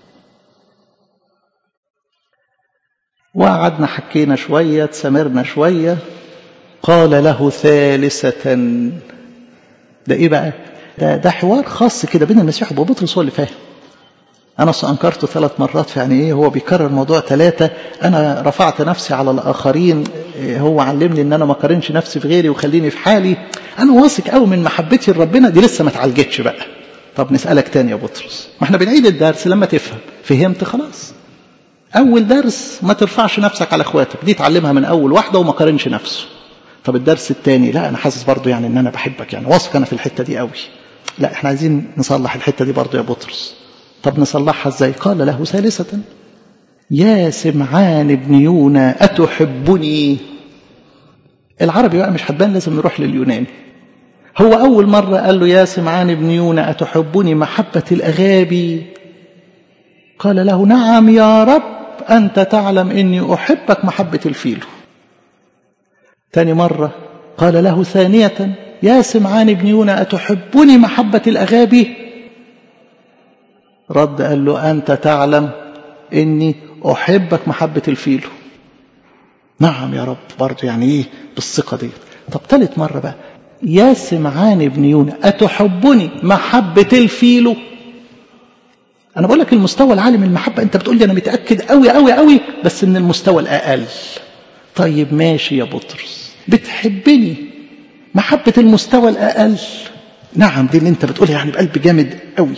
Speaker 1: وقعدنا حكينا شوية تسامرنا شوية قال له ثالثة ده إيه بقى؟ ده, ده حوار خاص كده بين المسيح وبطرس هو اللي فاهم أنا أنكرته ثلاث مرات فيعني إيه هو بيكرر موضوع ثلاثة أنا رفعت نفسي على الآخرين هو علمني إن أنا ما قارنش نفسي في غيري وخليني في حالي أنا واثق قوي من محبتي لربنا دي لسه ما اتعالجتش بقى طب نسألك تاني يا بطرس ما احنا بنعيد الدرس لما تفهم فهمت خلاص أول درس ما ترفعش نفسك على إخواتك دي تعلمها من أول واحدة وما قارنش نفسه طب الدرس الثاني لا أنا حاسس برضو يعني إن أنا بحبك يعني واثق أنا في الحتة دي قوي لا احنا عايزين نصلح الحتة دي برضو يا بطرس طب نصلحها ازاي قال له ثالثة يا سمعان بن يونا أتحبني العربي بقى مش هتبان لازم نروح لليوناني هو أول مرة قال له يا سمعان بن يونا أتحبني محبة الأغابي قال له نعم يا رب أنت تعلم إني أحبك محبة الفيلو تاني مرة قال له ثانية يا سمعان بن يونا أتحبني محبة الأغابي رد قال له أنت تعلم إني أحبك محبة الفيلو نعم يا رب برضه يعني إيه بالثقة دي طب ثالث مرة بقى يا سمعان بن يونا أتحبني محبة الفيلو أنا بقول لك المستوى العالي من المحبة أنت بتقول لي أنا متأكد قوي قوي قوي بس إن المستوى الأقل طيب ماشي يا بطرس بتحبني محبة المستوى الأقل نعم دي اللي أنت بتقولها يعني بقلب جامد قوي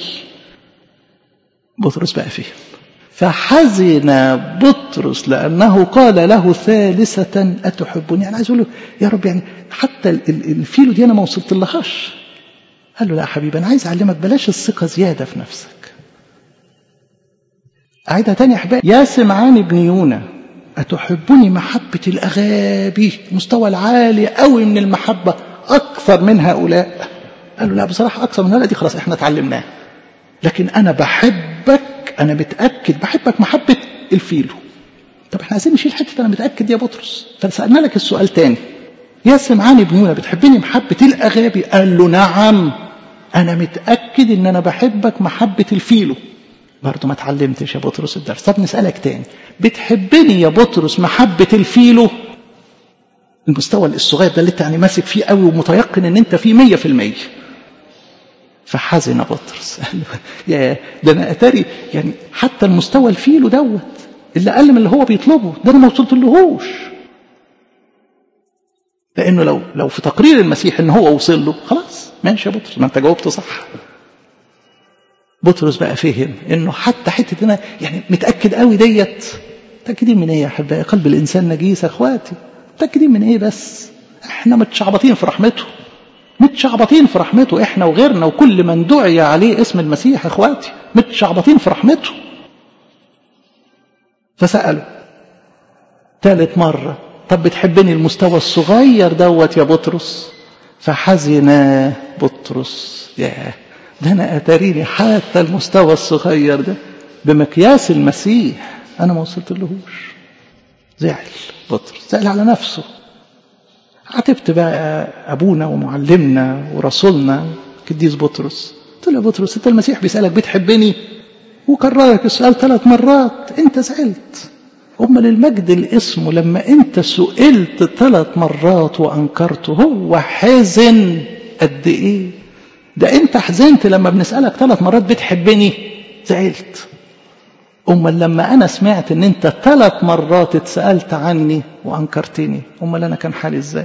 Speaker 1: بطرس بقى فهم فحزن بطرس لأنه قال له ثالثة أتحبني يعني عايز أقول له يا رب يعني حتى الفيلو دي أنا ما وصلت لهاش قال له لا يا حبيبي أنا عايز أعلمك بلاش الثقة زيادة في نفسك أعيدها تاني يا أحبابي يا سمعان بن يونا أتحبني محبة الأغابي المستوى العالي قوي من المحبة أكثر من هؤلاء قال له لا بصراحة أكثر من هؤلاء دي خلاص إحنا اتعلمناها لكن أنا بحبك أنا متأكد بحبك محبة الفيلو طب احنا عايزين نشيل حتة أنا متأكد يا بطرس فسألنا لك السؤال تاني يا سمعان ابن يونا بتحبني محبة الأغابي قال له نعم أنا متأكد إن أنا بحبك محبة الفيلو برضه ما اتعلمتش يا بطرس الدرس طب نسألك تاني بتحبني يا بطرس محبة الفيلو المستوى الصغير ده اللي انت يعني ماسك فيه قوي ومتيقن ان انت فيه مية في المية فحزن بطرس قال له يا ده انا اتاري يعني حتى المستوى الفيلو دوت اللي اقل من اللي هو بيطلبه ده انا ما وصلتلهوش لانه لو لو في تقرير المسيح ان هو وصل له خلاص ماشي يا بطرس ما انت جاوبت صح بطرس بقى فهم انه حتى حته انا يعني متاكد قوي ديت متاكدين من ايه يا احبائي قلب الانسان نجيس يا اخواتي متاكدين من ايه بس احنا متشعبطين في رحمته متشعبطين في رحمته احنا وغيرنا وكل من دعي عليه اسم المسيح يا اخواتي متشعبطين في رحمته فسأله ثالث مرة طب بتحبني المستوى الصغير دوت يا بطرس فحزن بطرس ياه ده انا اتاريني حتى المستوى الصغير ده بمقياس المسيح انا ما وصلت لهوش زعل بطرس زعل على نفسه عاتبت بقى ابونا ومعلمنا ورسولنا قديس بطرس قلت له يا بطرس انت المسيح بيسالك بتحبني وكررك السؤال ثلاث مرات انت زعلت امال المجد الاسم لما انت سئلت ثلاث مرات وانكرته هو حزن قد ايه ده انت حزنت لما بنسالك ثلاث مرات بتحبني زعلت امال لما انا سمعت ان انت ثلاث مرات اتسالت عني وانكرتني امال انا كان حالي ازاي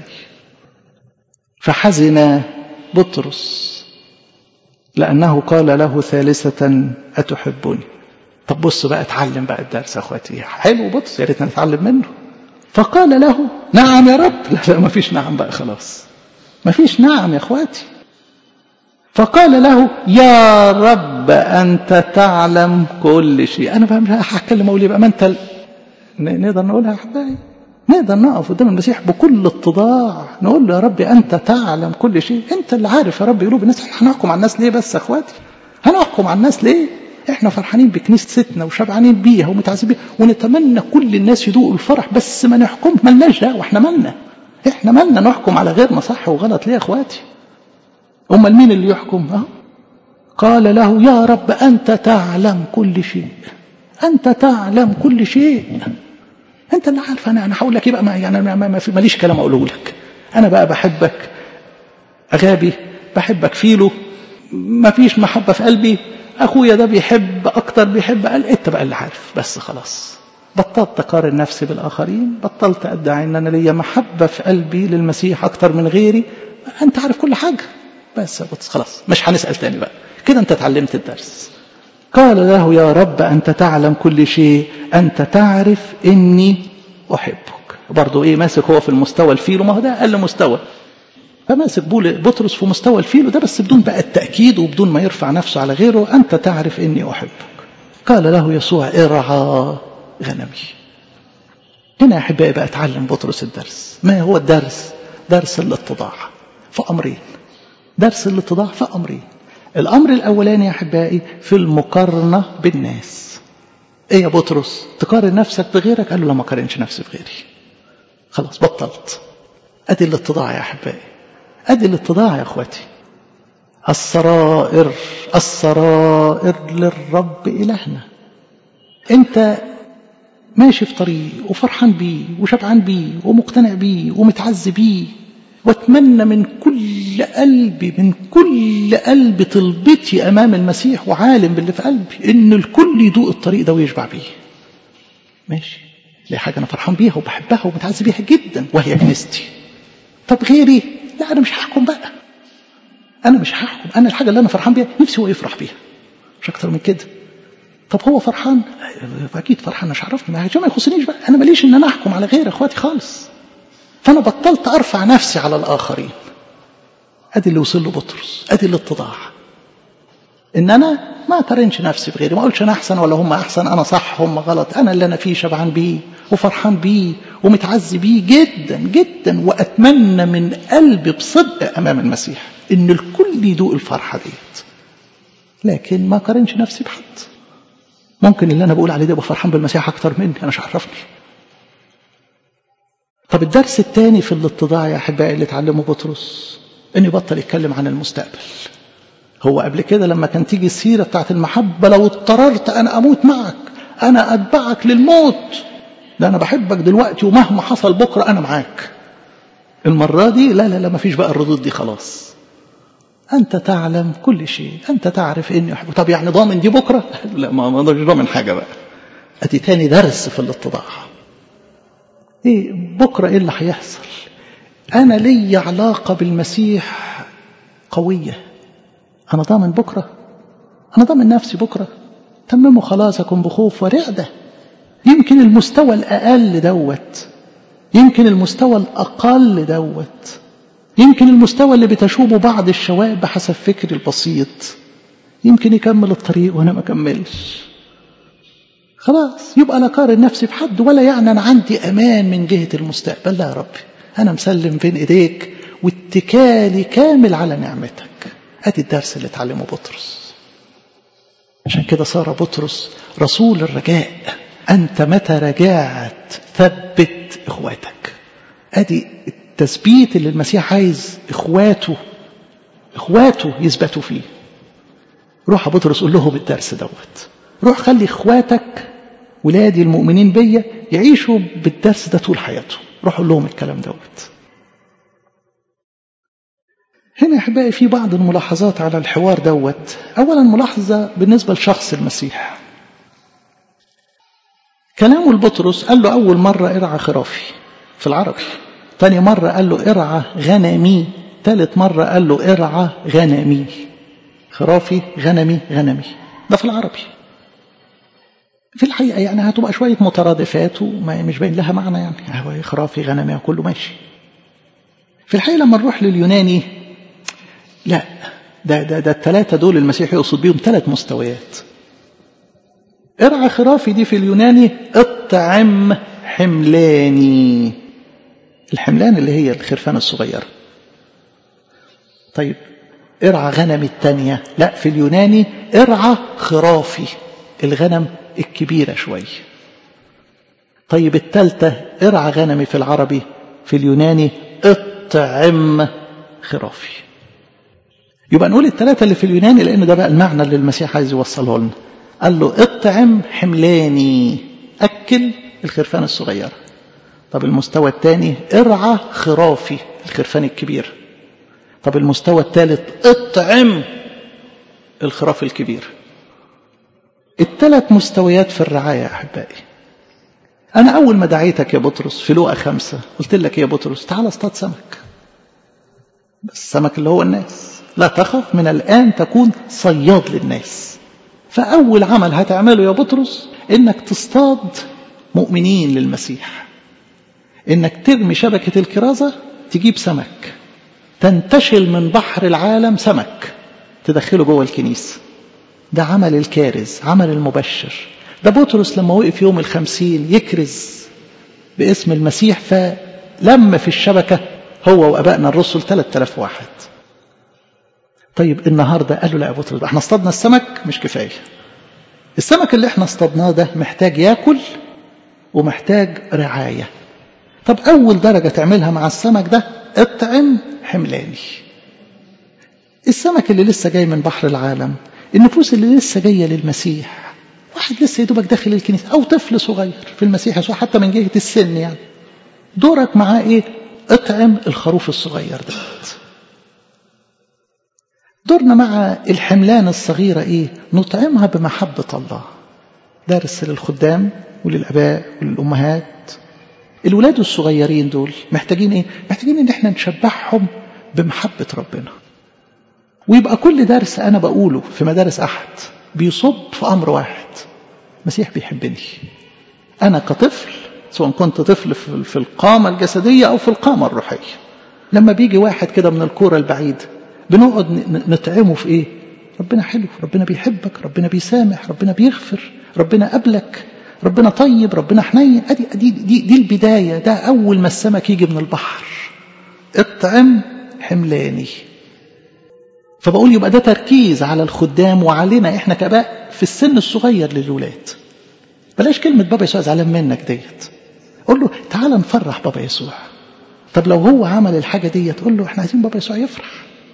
Speaker 1: فحزن بطرس لانه قال له ثالثه اتحبني طب بص بقى اتعلم بقى الدرس يا اخواتي حلو بطرس يا ريتنا نتعلم منه فقال له نعم يا رب لا لا ما فيش نعم بقى خلاص ما فيش نعم يا اخواتي فقال له يا رب أنت تعلم كل شيء أنا بقى مش هتكلم أقول بقى ما أنت ال... نقدر نقولها يا حبايبي نقدر نقف قدام المسيح بكل اتضاع نقول له يا رب أنت تعلم كل شيء أنت اللي عارف يا رب قلوب الناس احنا هنحكم على الناس ليه بس يا اخواتي هنحكم على الناس ليه احنا فرحانين بكنيستنا وشبعانين بيها ومتعذبين ونتمنى كل الناس يدوقوا الفرح بس ما نحكم ملناش دعوه احنا مالنا احنا مالنا نحكم على غيرنا صح وغلط ليه يا اخواتي امال مين اللي يحكم اهو قال له يا رب انت تعلم كل شيء انت تعلم كل شيء انت اللي عارف انا انا هقول لك ايه بقى ما يعني ما ما ماليش كلام اقوله لك انا بقى بحبك اغابي بحبك فيلو ما فيش محبه في قلبي اخويا ده بيحب اكتر بيحب قال انت بقى اللي عارف بس خلاص بطلت اقارن نفسي بالاخرين بطلت ادعي ان انا ليا محبه في قلبي للمسيح اكتر من غيري انت عارف كل حاجه بس بس خلاص مش هنسال تاني بقى كده انت اتعلمت الدرس قال له يا رب انت تعلم كل شيء انت تعرف اني احبك برضه ايه ماسك هو في المستوى الفيلو ما هو ده اقل مستوى فماسك بطرس في مستوى الفيلو ده بس بدون بقى التأكيد وبدون ما يرفع نفسه على غيره أنت تعرف إني أحبك قال له يسوع ارعى غنمي هنا يا أحبائي بقى اتعلم بطرس الدرس ما هو الدرس درس الاتضاع في أمرين درس الاتضاع في أمرين الأمر الأولاني يا أحبائي في المقارنة بالناس إيه يا بطرس تقارن نفسك بغيرك قال له لا ما قارنش نفسي بغيري خلاص بطلت أدي الاتضاع يا أحبائي أدي الاتضاع يا أخواتي السرائر السرائر للرب إلهنا أنت ماشي في طريق وفرحان بيه وشبعان بيه ومقتنع بيه ومتعز بيه واتمنى من كل قلبي من كل قلبي طلبتي امام المسيح وعالم باللي في قلبي ان الكل يدوق الطريق ده ويشبع بيه ماشي دي حاجه انا فرحان بيها وبحبها ومتعز بيها جدا وهي كنيستي طب غيري لا انا مش هحكم بقى انا مش هحكم انا الحاجه اللي انا فرحان بيها نفسي هو يفرح بيها مش اكتر من كده طب هو فرحان اكيد فرحان مش عرفني ما ما يخصنيش بقى انا ماليش ان انا احكم على غير اخواتي خالص فانا بطلت ارفع نفسي على الاخرين ادي اللي وصل له بطرس ادي الاتضاع ان انا ما اقارنش نفسي بغيري ما اقولش انا احسن ولا هم احسن انا صح هم غلط انا اللي انا فيه شبعان بيه وفرحان بيه ومتعزي بيه جدا جدا واتمنى من قلبي بصدق امام المسيح ان الكل يدوق الفرحه ديت لكن ما اقارنش نفسي بحد ممكن اللي انا بقول عليه ده ابقى فرحان بالمسيح اكتر مني انا مش عرفني طب الدرس الثاني في الاتضاع يا احبائي اللي اتعلمه بطرس انه يبطل يتكلم عن المستقبل هو قبل كده لما كان تيجي السيره بتاعت المحبه لو اضطررت انا اموت معك انا اتبعك للموت ده انا بحبك دلوقتي ومهما حصل بكره انا معاك المره دي لا لا لا ما فيش بقى الردود دي خلاص أنت تعلم كل شيء أنت تعرف إني أحب طب يعني ضامن دي بكرة لا ما ما أقدرش ضامن حاجة بقى أدي تاني درس في الاتضاع إيه بكرة إيه اللي هيحصل أنا لي علاقة بالمسيح قوية أنا ضامن بكرة أنا ضامن نفسي بكرة تمموا خلاصكم بخوف ورعدة يمكن المستوى الأقل دوت يمكن المستوى الأقل دوت يمكن المستوى اللي بتشوبه بعض الشباب بحسب فكري البسيط يمكن يكمل الطريق وأنا ما كملش خلاص يبقى لا قارن نفسي بحد ولا يعني أنا عندي أمان من جهة المستقبل لا يا ربي أنا مسلم بين إيديك واتكالي كامل على نعمتك أدي الدرس اللي اتعلمه بطرس عشان كده صار بطرس رسول الرجاء أنت متى رجعت ثبت إخواتك أدي التثبيت اللي المسيح عايز إخواته إخواته يثبتوا فيه روح يا بطرس قول لهم الدرس دوت روح خلي إخواتك ولادي المؤمنين بيا يعيشوا بالدرس ده طول حياتهم روح قول لهم الكلام دوت هنا أحبائي في بعض الملاحظات على الحوار دوت أولا ملاحظة بالنسبة لشخص المسيح كلامه لبطرس قال له أول مرة ارعى خرافي في العربي ثاني مرة قال له ارعى غنمي ثالث مرة قال له ارعى غنمي خرافي غنمي غنمي ده في العربي في الحقيقة يعني هتبقى شوية مترادفات ومش باين لها معنى يعني هو خرافي غنمي كله ماشي في الحقيقة لما نروح لليوناني لا ده ده ده الثلاثة دول المسيح يقصد بيهم ثلاث مستويات ارعى خرافي دي في اليوناني اطعم حملاني الحملان اللي هي الخرفان الصغيرة طيب ارعى غنم التانية لا في اليوناني ارعى خرافي الغنم الكبيرة شوي طيب التالتة ارعى غنمي في العربي في اليوناني اطعم خرافي يبقى نقول الثلاثة اللي في اليوناني لأن ده بقى المعنى اللي المسيح عايز يوصله لنا قال له اطعم حملاني أكل الخرفان الصغيرة طب المستوى الثاني ارعى خرافي الخرفان الكبير طب المستوى الثالث اطعم الخراف الكبير الثلاث مستويات في الرعاية يا أحبائي أنا أول ما دعيتك يا بطرس في لوقا خمسة قلت لك يا بطرس تعال اصطاد سمك بس السمك اللي هو الناس لا تخف من الآن تكون صياد للناس فأول عمل هتعمله يا بطرس إنك تصطاد مؤمنين للمسيح إنك ترمي شبكة الكرازة تجيب سمك تنتشل من بحر العالم سمك تدخله جوه الكنيسة ده عمل الكارز عمل المبشر ده بطرس لما وقف يوم الخمسين يكرز باسم المسيح فلما في الشبكة هو وأبائنا الرسل 3000 واحد طيب النهاردة قالوا لا يا بطرس احنا اصطادنا السمك مش كفاية السمك اللي احنا اصطادناه ده محتاج ياكل ومحتاج رعاية طب أول درجة تعملها مع السمك ده اطعم حملاني السمك اللي لسه جاي من بحر العالم النفوس اللي لسه جاية للمسيح واحد لسه يدوبك داخل الكنيسة أو طفل صغير في المسيح يسوع حتى من جهة السن يعني دورك معاه إيه؟ اطعم الخروف الصغير ده دورنا مع الحملان الصغيرة إيه؟ نطعمها بمحبة الله درس للخدام وللأباء وللأمهات الولاد الصغيرين دول محتاجين إيه؟ محتاجين إن إحنا نشبعهم بمحبة ربنا ويبقى كل درس أنا بقوله في مدارس أحد بيصب في أمر واحد المسيح بيحبني أنا كطفل سواء كنت طفل في القامة الجسدية أو في القامة الروحية لما بيجي واحد كده من الكورة البعيد بنقعد نطعمه في إيه ربنا حلو ربنا بيحبك ربنا بيسامح ربنا بيغفر ربنا قبلك ربنا طيب ربنا حنين أدي, أدي دي, دي البداية ده أول ما السمك يجي من البحر اطعم حملاني فبقول يبقى ده تركيز على الخدام وعلينا احنا كباء في السن الصغير للولاد بلاش كلمة بابا يسوع زعلان منك ديت قول له تعال نفرح بابا يسوع طب لو هو عمل الحاجة ديت قول له احنا عايزين بابا يسوع يفرح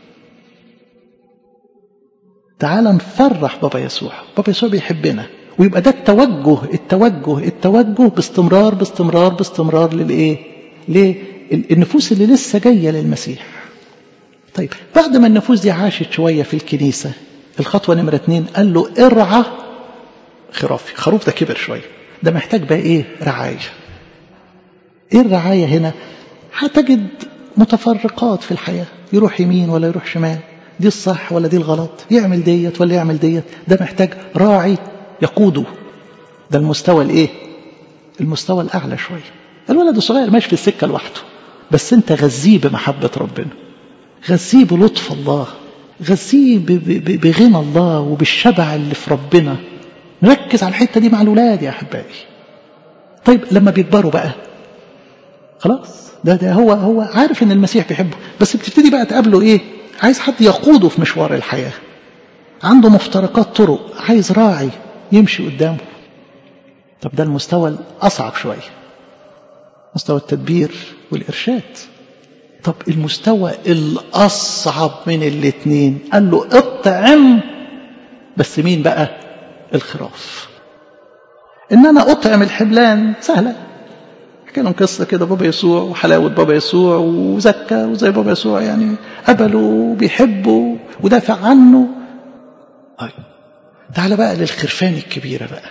Speaker 1: تعال نفرح بابا يسوع بابا يسوع بيحبنا ويبقى ده التوجه التوجه التوجه باستمرار باستمرار باستمرار للايه للنفوس اللي لسه جايه للمسيح طيب بعد ما النفوس دي عاشت شوية في الكنيسة الخطوة نمرة اتنين قال له ارعى خرافي خروف ده كبر شوية ده محتاج بقى ايه رعاية ايه الرعاية هنا هتجد متفرقات في الحياة يروح يمين ولا يروح شمال دي الصح ولا دي الغلط يعمل ديت ولا يعمل ديت ده محتاج راعي يقوده ده المستوى الايه المستوى الاعلى شويه الولد الصغير ماشي في السكه لوحده بس انت غذيه بمحبه ربنا غذيه بلطف الله غذيه بغنى الله وبالشبع اللي في ربنا نركز على الحته دي مع الاولاد يا احبائي طيب لما بيكبروا بقى خلاص ده ده هو هو عارف ان المسيح بيحبه بس بتبتدي بقى تقابله ايه عايز حد يقوده في مشوار الحياه عنده مفترقات طرق عايز راعي يمشي قدامه طب ده المستوى الأصعب شوية مستوى التدبير والإرشاد طب المستوى الأصعب من الاثنين قال له اطعم بس مين بقى الخراف ان انا اطعم الحبلان سهله احكي لهم قصه كده بابا يسوع وحلاوه بابا يسوع وزكى وزي بابا يسوع يعني قبله وبيحبه ودافع عنه طيب تعال بقى للخرفان الكبيره بقى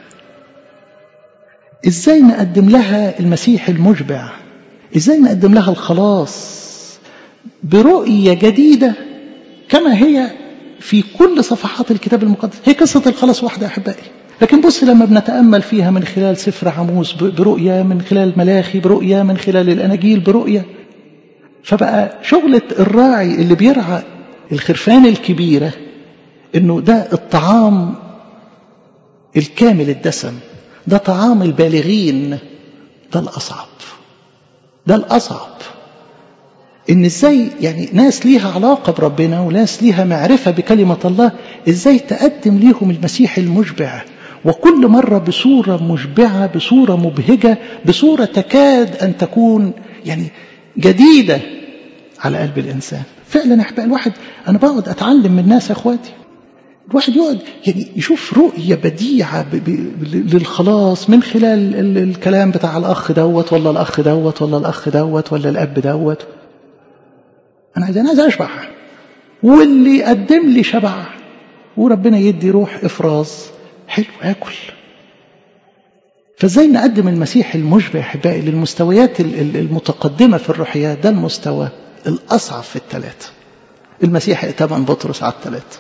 Speaker 1: ازاي نقدم لها المسيح المشبع ازاي نقدم لها الخلاص برؤية جديدة كما هي في كل صفحات الكتاب المقدس هي قصة الخلاص واحدة يا أحبائي لكن بص لما بنتأمل فيها من خلال سفر عموس برؤية من خلال ملاخي برؤية من خلال الأناجيل برؤية فبقى شغلة الراعي اللي بيرعى الخرفان الكبيرة انه ده الطعام الكامل الدسم ده طعام البالغين ده الأصعب ده الأصعب إن إزاي يعني ناس ليها علاقة بربنا وناس ليها معرفة بكلمة الله إزاي تقدم ليهم المسيح المشبع وكل مرة بصورة مشبعة بصورة مبهجة بصورة تكاد أن تكون يعني جديدة على قلب الإنسان فعلا أحباء الواحد أنا بقعد أتعلم من الناس يا أخواتي الواحد يقعد يعني يشوف رؤية بديعة ب ب للخلاص من خلال ال الكلام بتاع الأخ دوت ولا الأخ دوت ولا الأخ دوت ولا الأب دوت أنا عايز أنا عايز أشبع واللي يقدم لي شبع وربنا يدي روح إفراز حلو آكل فازاي نقدم المسيح المشبع احبائي للمستويات المتقدمه في الروحيات ده المستوى الاصعب في الثلاثه المسيح ائتمن بطرس على الثلاثه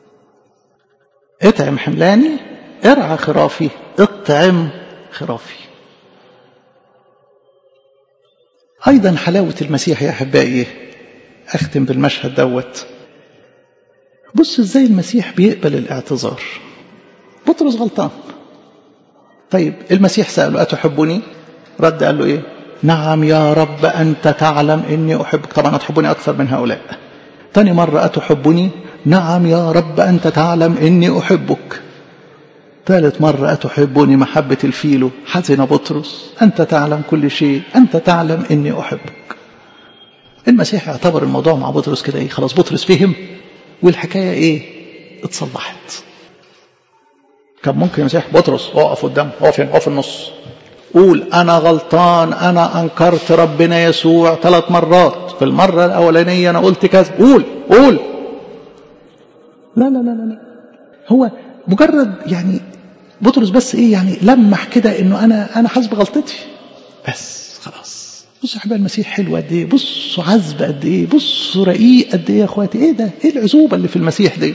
Speaker 1: اطعم حملاني ارعى خرافي اطعم خرافي ايضا حلاوه المسيح يا احبائي اختم بالمشهد دوت بص ازاي المسيح بيقبل الاعتذار بطرس غلطان طيب المسيح سأله أتحبني رد قال له إيه نعم يا رب أنت تعلم إني أحبك طبعا أتحبني أكثر من هؤلاء تاني مرة أتحبني نعم يا رب أنت تعلم إني أحبك ثالث مرة أتحبني محبة الفيلو حزن بطرس أنت تعلم كل شيء أنت تعلم إني أحبك المسيح اعتبر الموضوع مع بطرس كده إيه خلاص بطرس فهم والحكاية إيه اتصلحت كان ممكن المسيح بطرس اقف قدام اقف اقف في النص قول انا غلطان انا انكرت ربنا يسوع ثلاث مرات في المره الاولانيه انا قلت كذا قول قول لا لا لا لا لا هو مجرد يعني بطرس بس ايه يعني لمح كده انه انا انا حاسس بغلطتي بس خلاص بصوا يا حبايبي المسيح حلو قد ايه بصوا عذب قد ايه بصوا رقيق قد ايه يا اخواتي ايه ده ايه العزوبه اللي في المسيح ديت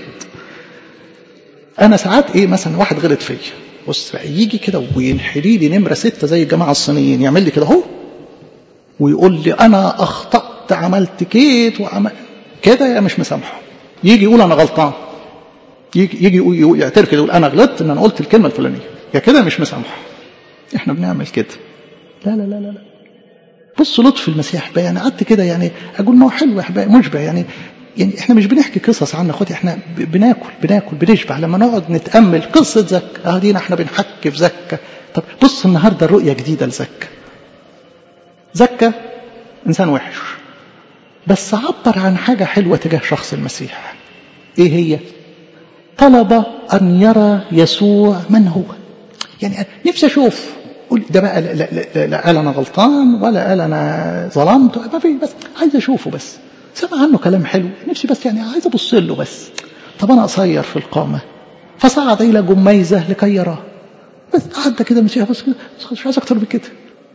Speaker 1: انا ساعات ايه مثلا واحد غلط فيا بص بقى يجي كده وينحري لي نمره سته زي الجماعه الصينيين يعمل لي كده اهو ويقول لي انا اخطات عملت كيت وعمل كده يا مش مسامحه يجي يقول انا غلطان يجي يجي يعترف كده يقول انا غلطت ان انا قلت الكلمه الفلانيه يا كده مش مسامحه احنا بنعمل كده لا لا لا لا لا بص لطف المسيح بقى يعني قعدت كده يعني اقول ما هو حلو يا احبائي مشبع يعني يعني احنا مش بنحكي قصص عن اخواتي احنا بناكل بناكل بنشبع لما نقعد نتامل قصه زكا اه دينا احنا بنحكي في زكا طب بص النهارده الرؤيه جديده لزكا زكا انسان وحش بس عبر عن حاجه حلوه تجاه شخص المسيح ايه هي طلب ان يرى يسوع من هو يعني نفسي اشوف قول ده بقى لا, لا, لا, لا قال انا غلطان ولا قال انا ظلمت ما في بس عايز اشوفه بس سمع عنه كلام حلو نفسي بس يعني عايز ابص له بس طب انا قصير في القامه فصعد الى جميزه لكي يراه بس عدى كده المسيح بس كده مش عايز اكتر من كده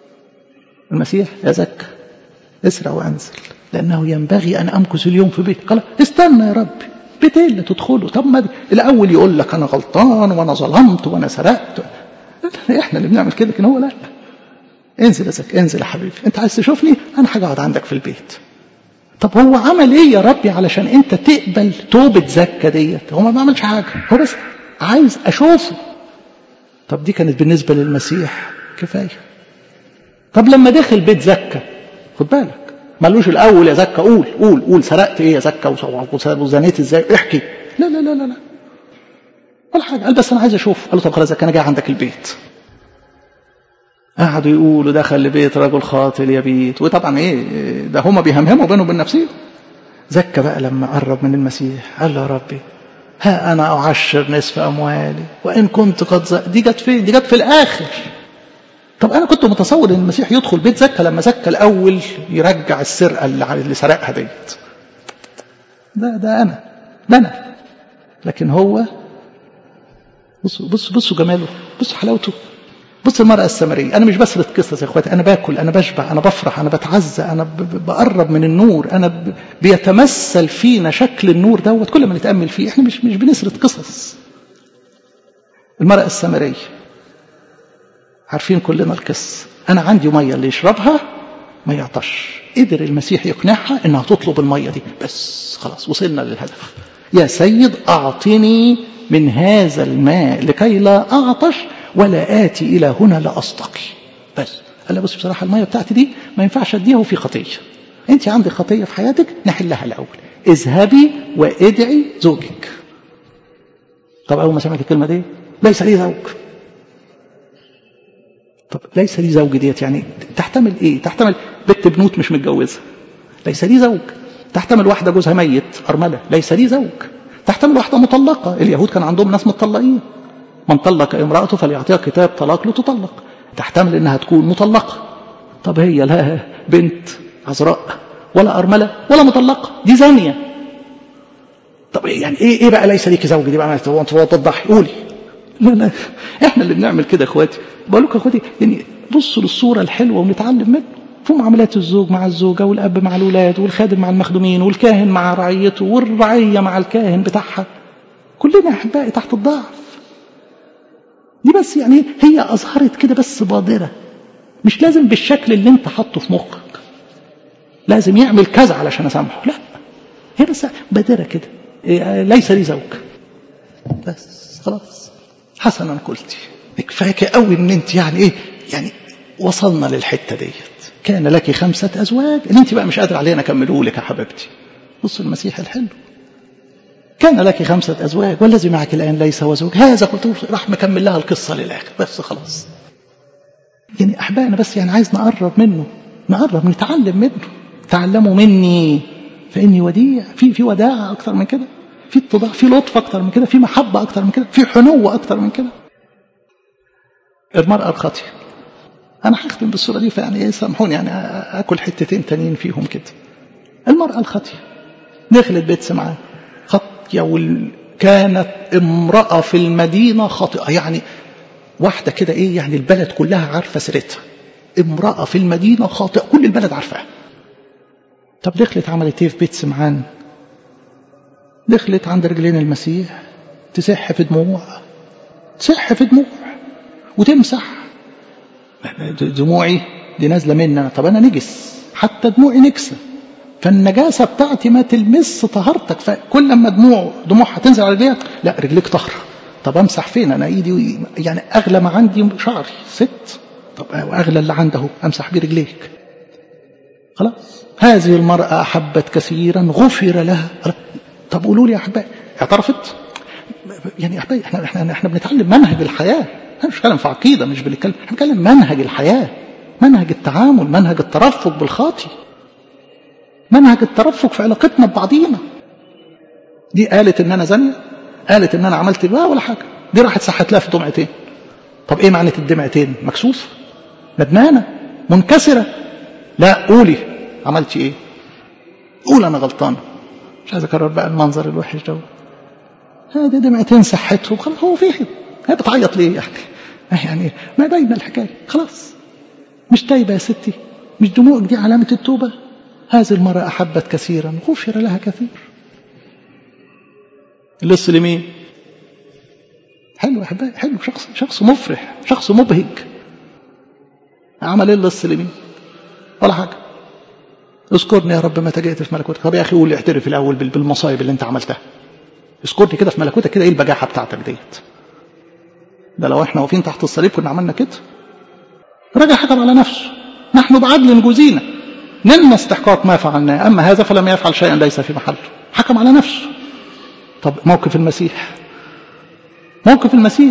Speaker 1: المسيح يا زكى اسرع وانزل لانه ينبغي ان امكث اليوم في بيتي قال استنى يا ربي بيت ايه اللي تدخله طب ما الاول يقول لك انا غلطان وانا ظلمت وانا سرقت احنا اللي بنعمل كده لكن هو لا انزل يا زكى انزل يا حبيبي انت عايز تشوفني انا حاجه اقعد عندك في البيت طب هو عمل ايه يا ربي علشان انت تقبل توبه زكى ديت هو ما عملش حاجه هو بس عايز اشوفه طب دي كانت بالنسبه للمسيح كفايه طب لما دخل بيت زكى خد بالك مالوش الاول يا زكى قول قول قول سرقت ايه يا زكى وزنيت ازاي احكي لا لا لا لا لا ولا حاجه قال بس انا عايز اشوف قال له طب خلاص انا جاي عندك البيت قعدوا يقولوا دخل لبيت رجل خاطل يبيت وطبعا ايه ده هما بيهمهموا بينهم وبين نفسهم زكى بقى لما قرب من المسيح قال له يا ربي ها انا اعشر نصف اموالي وان كنت قد زق دي جت فين دي جت في الاخر طب انا كنت متصور ان المسيح يدخل بيت زكى لما زكى الاول يرجع السرقه اللي, اللي سرقها ديت ده ده انا ده انا لكن هو بصوا بصوا بصوا جماله بصوا حلاوته بص المرأة السامرية أنا مش بسرد قصص يا إخواتي أنا باكل أنا بشبع أنا بفرح أنا بتعزى أنا بقرب من النور أنا بيتمثل فينا شكل النور دوت كل ما نتأمل فيه إحنا مش مش بنسرد قصص المرأة السامرية عارفين كلنا القصة أنا عندي مية اللي يشربها ما يعطش قدر المسيح يقنعها إنها تطلب المية دي بس خلاص وصلنا للهدف يا سيد أعطني من هذا الماء لكي لا أعطش ولا آتي إلى هنا لأستقي بس قال لها بص بصراحة المية بتاعتي دي ما ينفعش أديها وفي خطية أنت عندك خطية في حياتك نحلها الأول اذهبي وادعي زوجك طب أول ما سمعت الكلمة دي ليس لي زوج طب ليس لي زوج ديت يعني تحتمل ايه تحتمل بنت بنوت مش متجوزه ليس لي زوج تحتمل واحده جوزها ميت ارمله ليس لي زوج تحتمل واحده مطلقه اليهود كان عندهم ناس مطلقين من طلق امراته فليعطيها كتاب طلاق لتطلق تحتمل انها تكون مطلقه طب هي لا بنت عذراء ولا ارمله ولا مطلقه دي زانيه طب يعني ايه ايه بقى ليس ليك زوج دي بقى توضحي قولي لا لا احنا اللي بنعمل كده يا اخواتي بقول لكم يا اخواتي يعني بصوا للصوره الحلوه ونتعلم منه في معاملات الزوج مع الزوجه والاب مع الاولاد والخادم مع المخدومين والكاهن مع رعيته والرعيه مع الكاهن بتاعها كلنا احبائي تحت الضعف دي بس يعني هي اظهرت كده بس بادره مش لازم بالشكل اللي انت حاطه في مخك لازم يعمل كذا علشان اسامحه لا هي بس بادره كده ليس لي زوج بس خلاص حسنا قلتي كفاك قوي ان انت يعني ايه يعني وصلنا للحته ديت كان لك خمسه ازواج ان انت بقى مش قادر علينا اكمله لك يا حبيبتي بص المسيح الحلو كان لك خمسة أزواج والذي معك الآن ليس هو زوج هذا قلت راح مكمل لها القصة للآخر بس خلاص يعني أحبائنا بس يعني عايز نقرب منه نقرب نتعلم منه تعلموا مني فإني وديع في في وداعة أكتر من كده في اتضاع في لطف أكتر من كده في محبة أكتر من كده في حنو أكتر من كده المرأة الخاطئة أنا هختم بالصورة دي فيعني إيه سامحوني يعني آكل حتتين تانيين فيهم كده المرأة الخاطئة دخلت بيت سمعان خاطية وال... كانت امرأة في المدينة خاطئة يعني واحدة كده إيه يعني البلد كلها عارفة سيرتها امرأة في المدينة خاطئة كل البلد عارفاها طب دخلت عملت ايه في بيت سمعان دخلت عند رجلين المسيح تسح في دموع تسح في دموع وتمسح دموعي دي نازله مني طب انا نجس حتى دموعي نكسه فالنجاسه بتاعتي ما تلمس طهارتك فكل لما دموع دموعها تنزل على رجليها لا رجليك طهره طب امسح فين انا ايدي يعني اغلى ما عندي شعري ست طب اغلى اللي عنده امسح بيه رجليك خلاص هذه المرأة أحبت كثيرا غفر لها طب قولوا لي يا أحبائي اعترفت يعني يا أحبائي احنا, احنا, احنا بنتعلم منهج الحياة احنا مش بنتكلم في عقيدة مش بنتكلم احنا بنتكلم منهج الحياة منهج التعامل منهج الترفق بالخاطي منهج الترفق في علاقتنا ببعضينا دي قالت ان انا زانية قالت ان انا عملت بقى ولا حاجة دي راحت سحت لها في دمعتين طب ايه معنى الدمعتين مكسوفة ندمانة منكسرة لا قولي عملت ايه قول انا غلطان مش عايز اكرر بقى المنظر الوحش دوت هذه دمعتين صحته خلاص هو فهم هي بتعيط ليه يعني يعني ما باينه الحكايه خلاص مش تايبه يا ستي مش دموعك دي علامه التوبه هذه المرأة أحبت كثيرا غفر لها كثير اللص لمين حلو أحبائي حلو شخص شخص مفرح شخص مبهج عمل ايه اللص لمين ولا حاجة اذكرني يا رب متى جئت في ملكوتك طب يا أخي قول لي اعترف الأول بالمصايب اللي أنت عملتها اذكرني كده في ملكوتك كده ايه البجاحة بتاعتك ديت ده لو احنا واقفين تحت الصليب كنا عملنا كده رجع حكم على نفسه نحن بعدل جزينا نلنا استحقاق ما فعلناه أما هذا فلم يفعل شيئا ليس في محله حكم على نفسه طب موقف المسيح موقف المسيح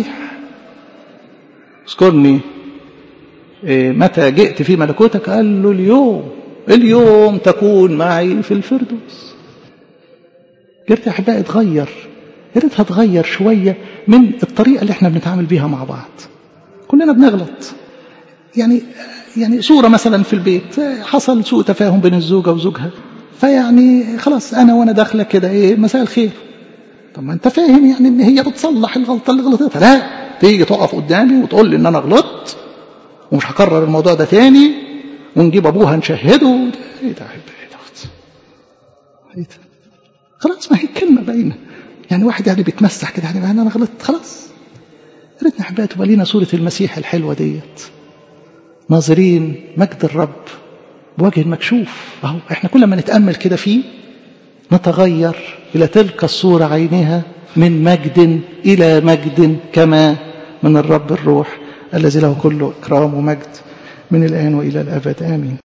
Speaker 1: اذكرني إيه متى جئت في ملكوتك قال له اليوم اليوم تكون معي في الفردوس قلت يا احبائي اتغير يا ريتها تغير شويه من الطريقه اللي احنا بنتعامل بيها مع بعض كلنا بنغلط يعني يعني صورة مثلا في البيت حصل سوء تفاهم بين الزوجة وزوجها فيعني خلاص أنا وأنا داخلة كده إيه مساء الخير طب ما أنت فاهم يعني إن هي بتصلح الغلطة اللي غلطتها لا تيجي تقف قدامي وتقول لي إن أنا غلطت ومش هكرر الموضوع ده تاني ونجيب أبوها نشهده إيه ده إيه ده إيه ده خلاص ما هي الكلمة باينة يعني واحد يعني بيتمسح كده يعني أنا غلطت خلاص يا ريتنا أحبائي تبقى لينا صورة المسيح الحلوة ديت ناظرين مجد الرب بوجه مكشوف اهو احنا كل ما نتامل كده فيه نتغير الى تلك الصوره عينها من مجد الى مجد كما من الرب الروح الذي له كل اكرام ومجد من الان والى الابد امين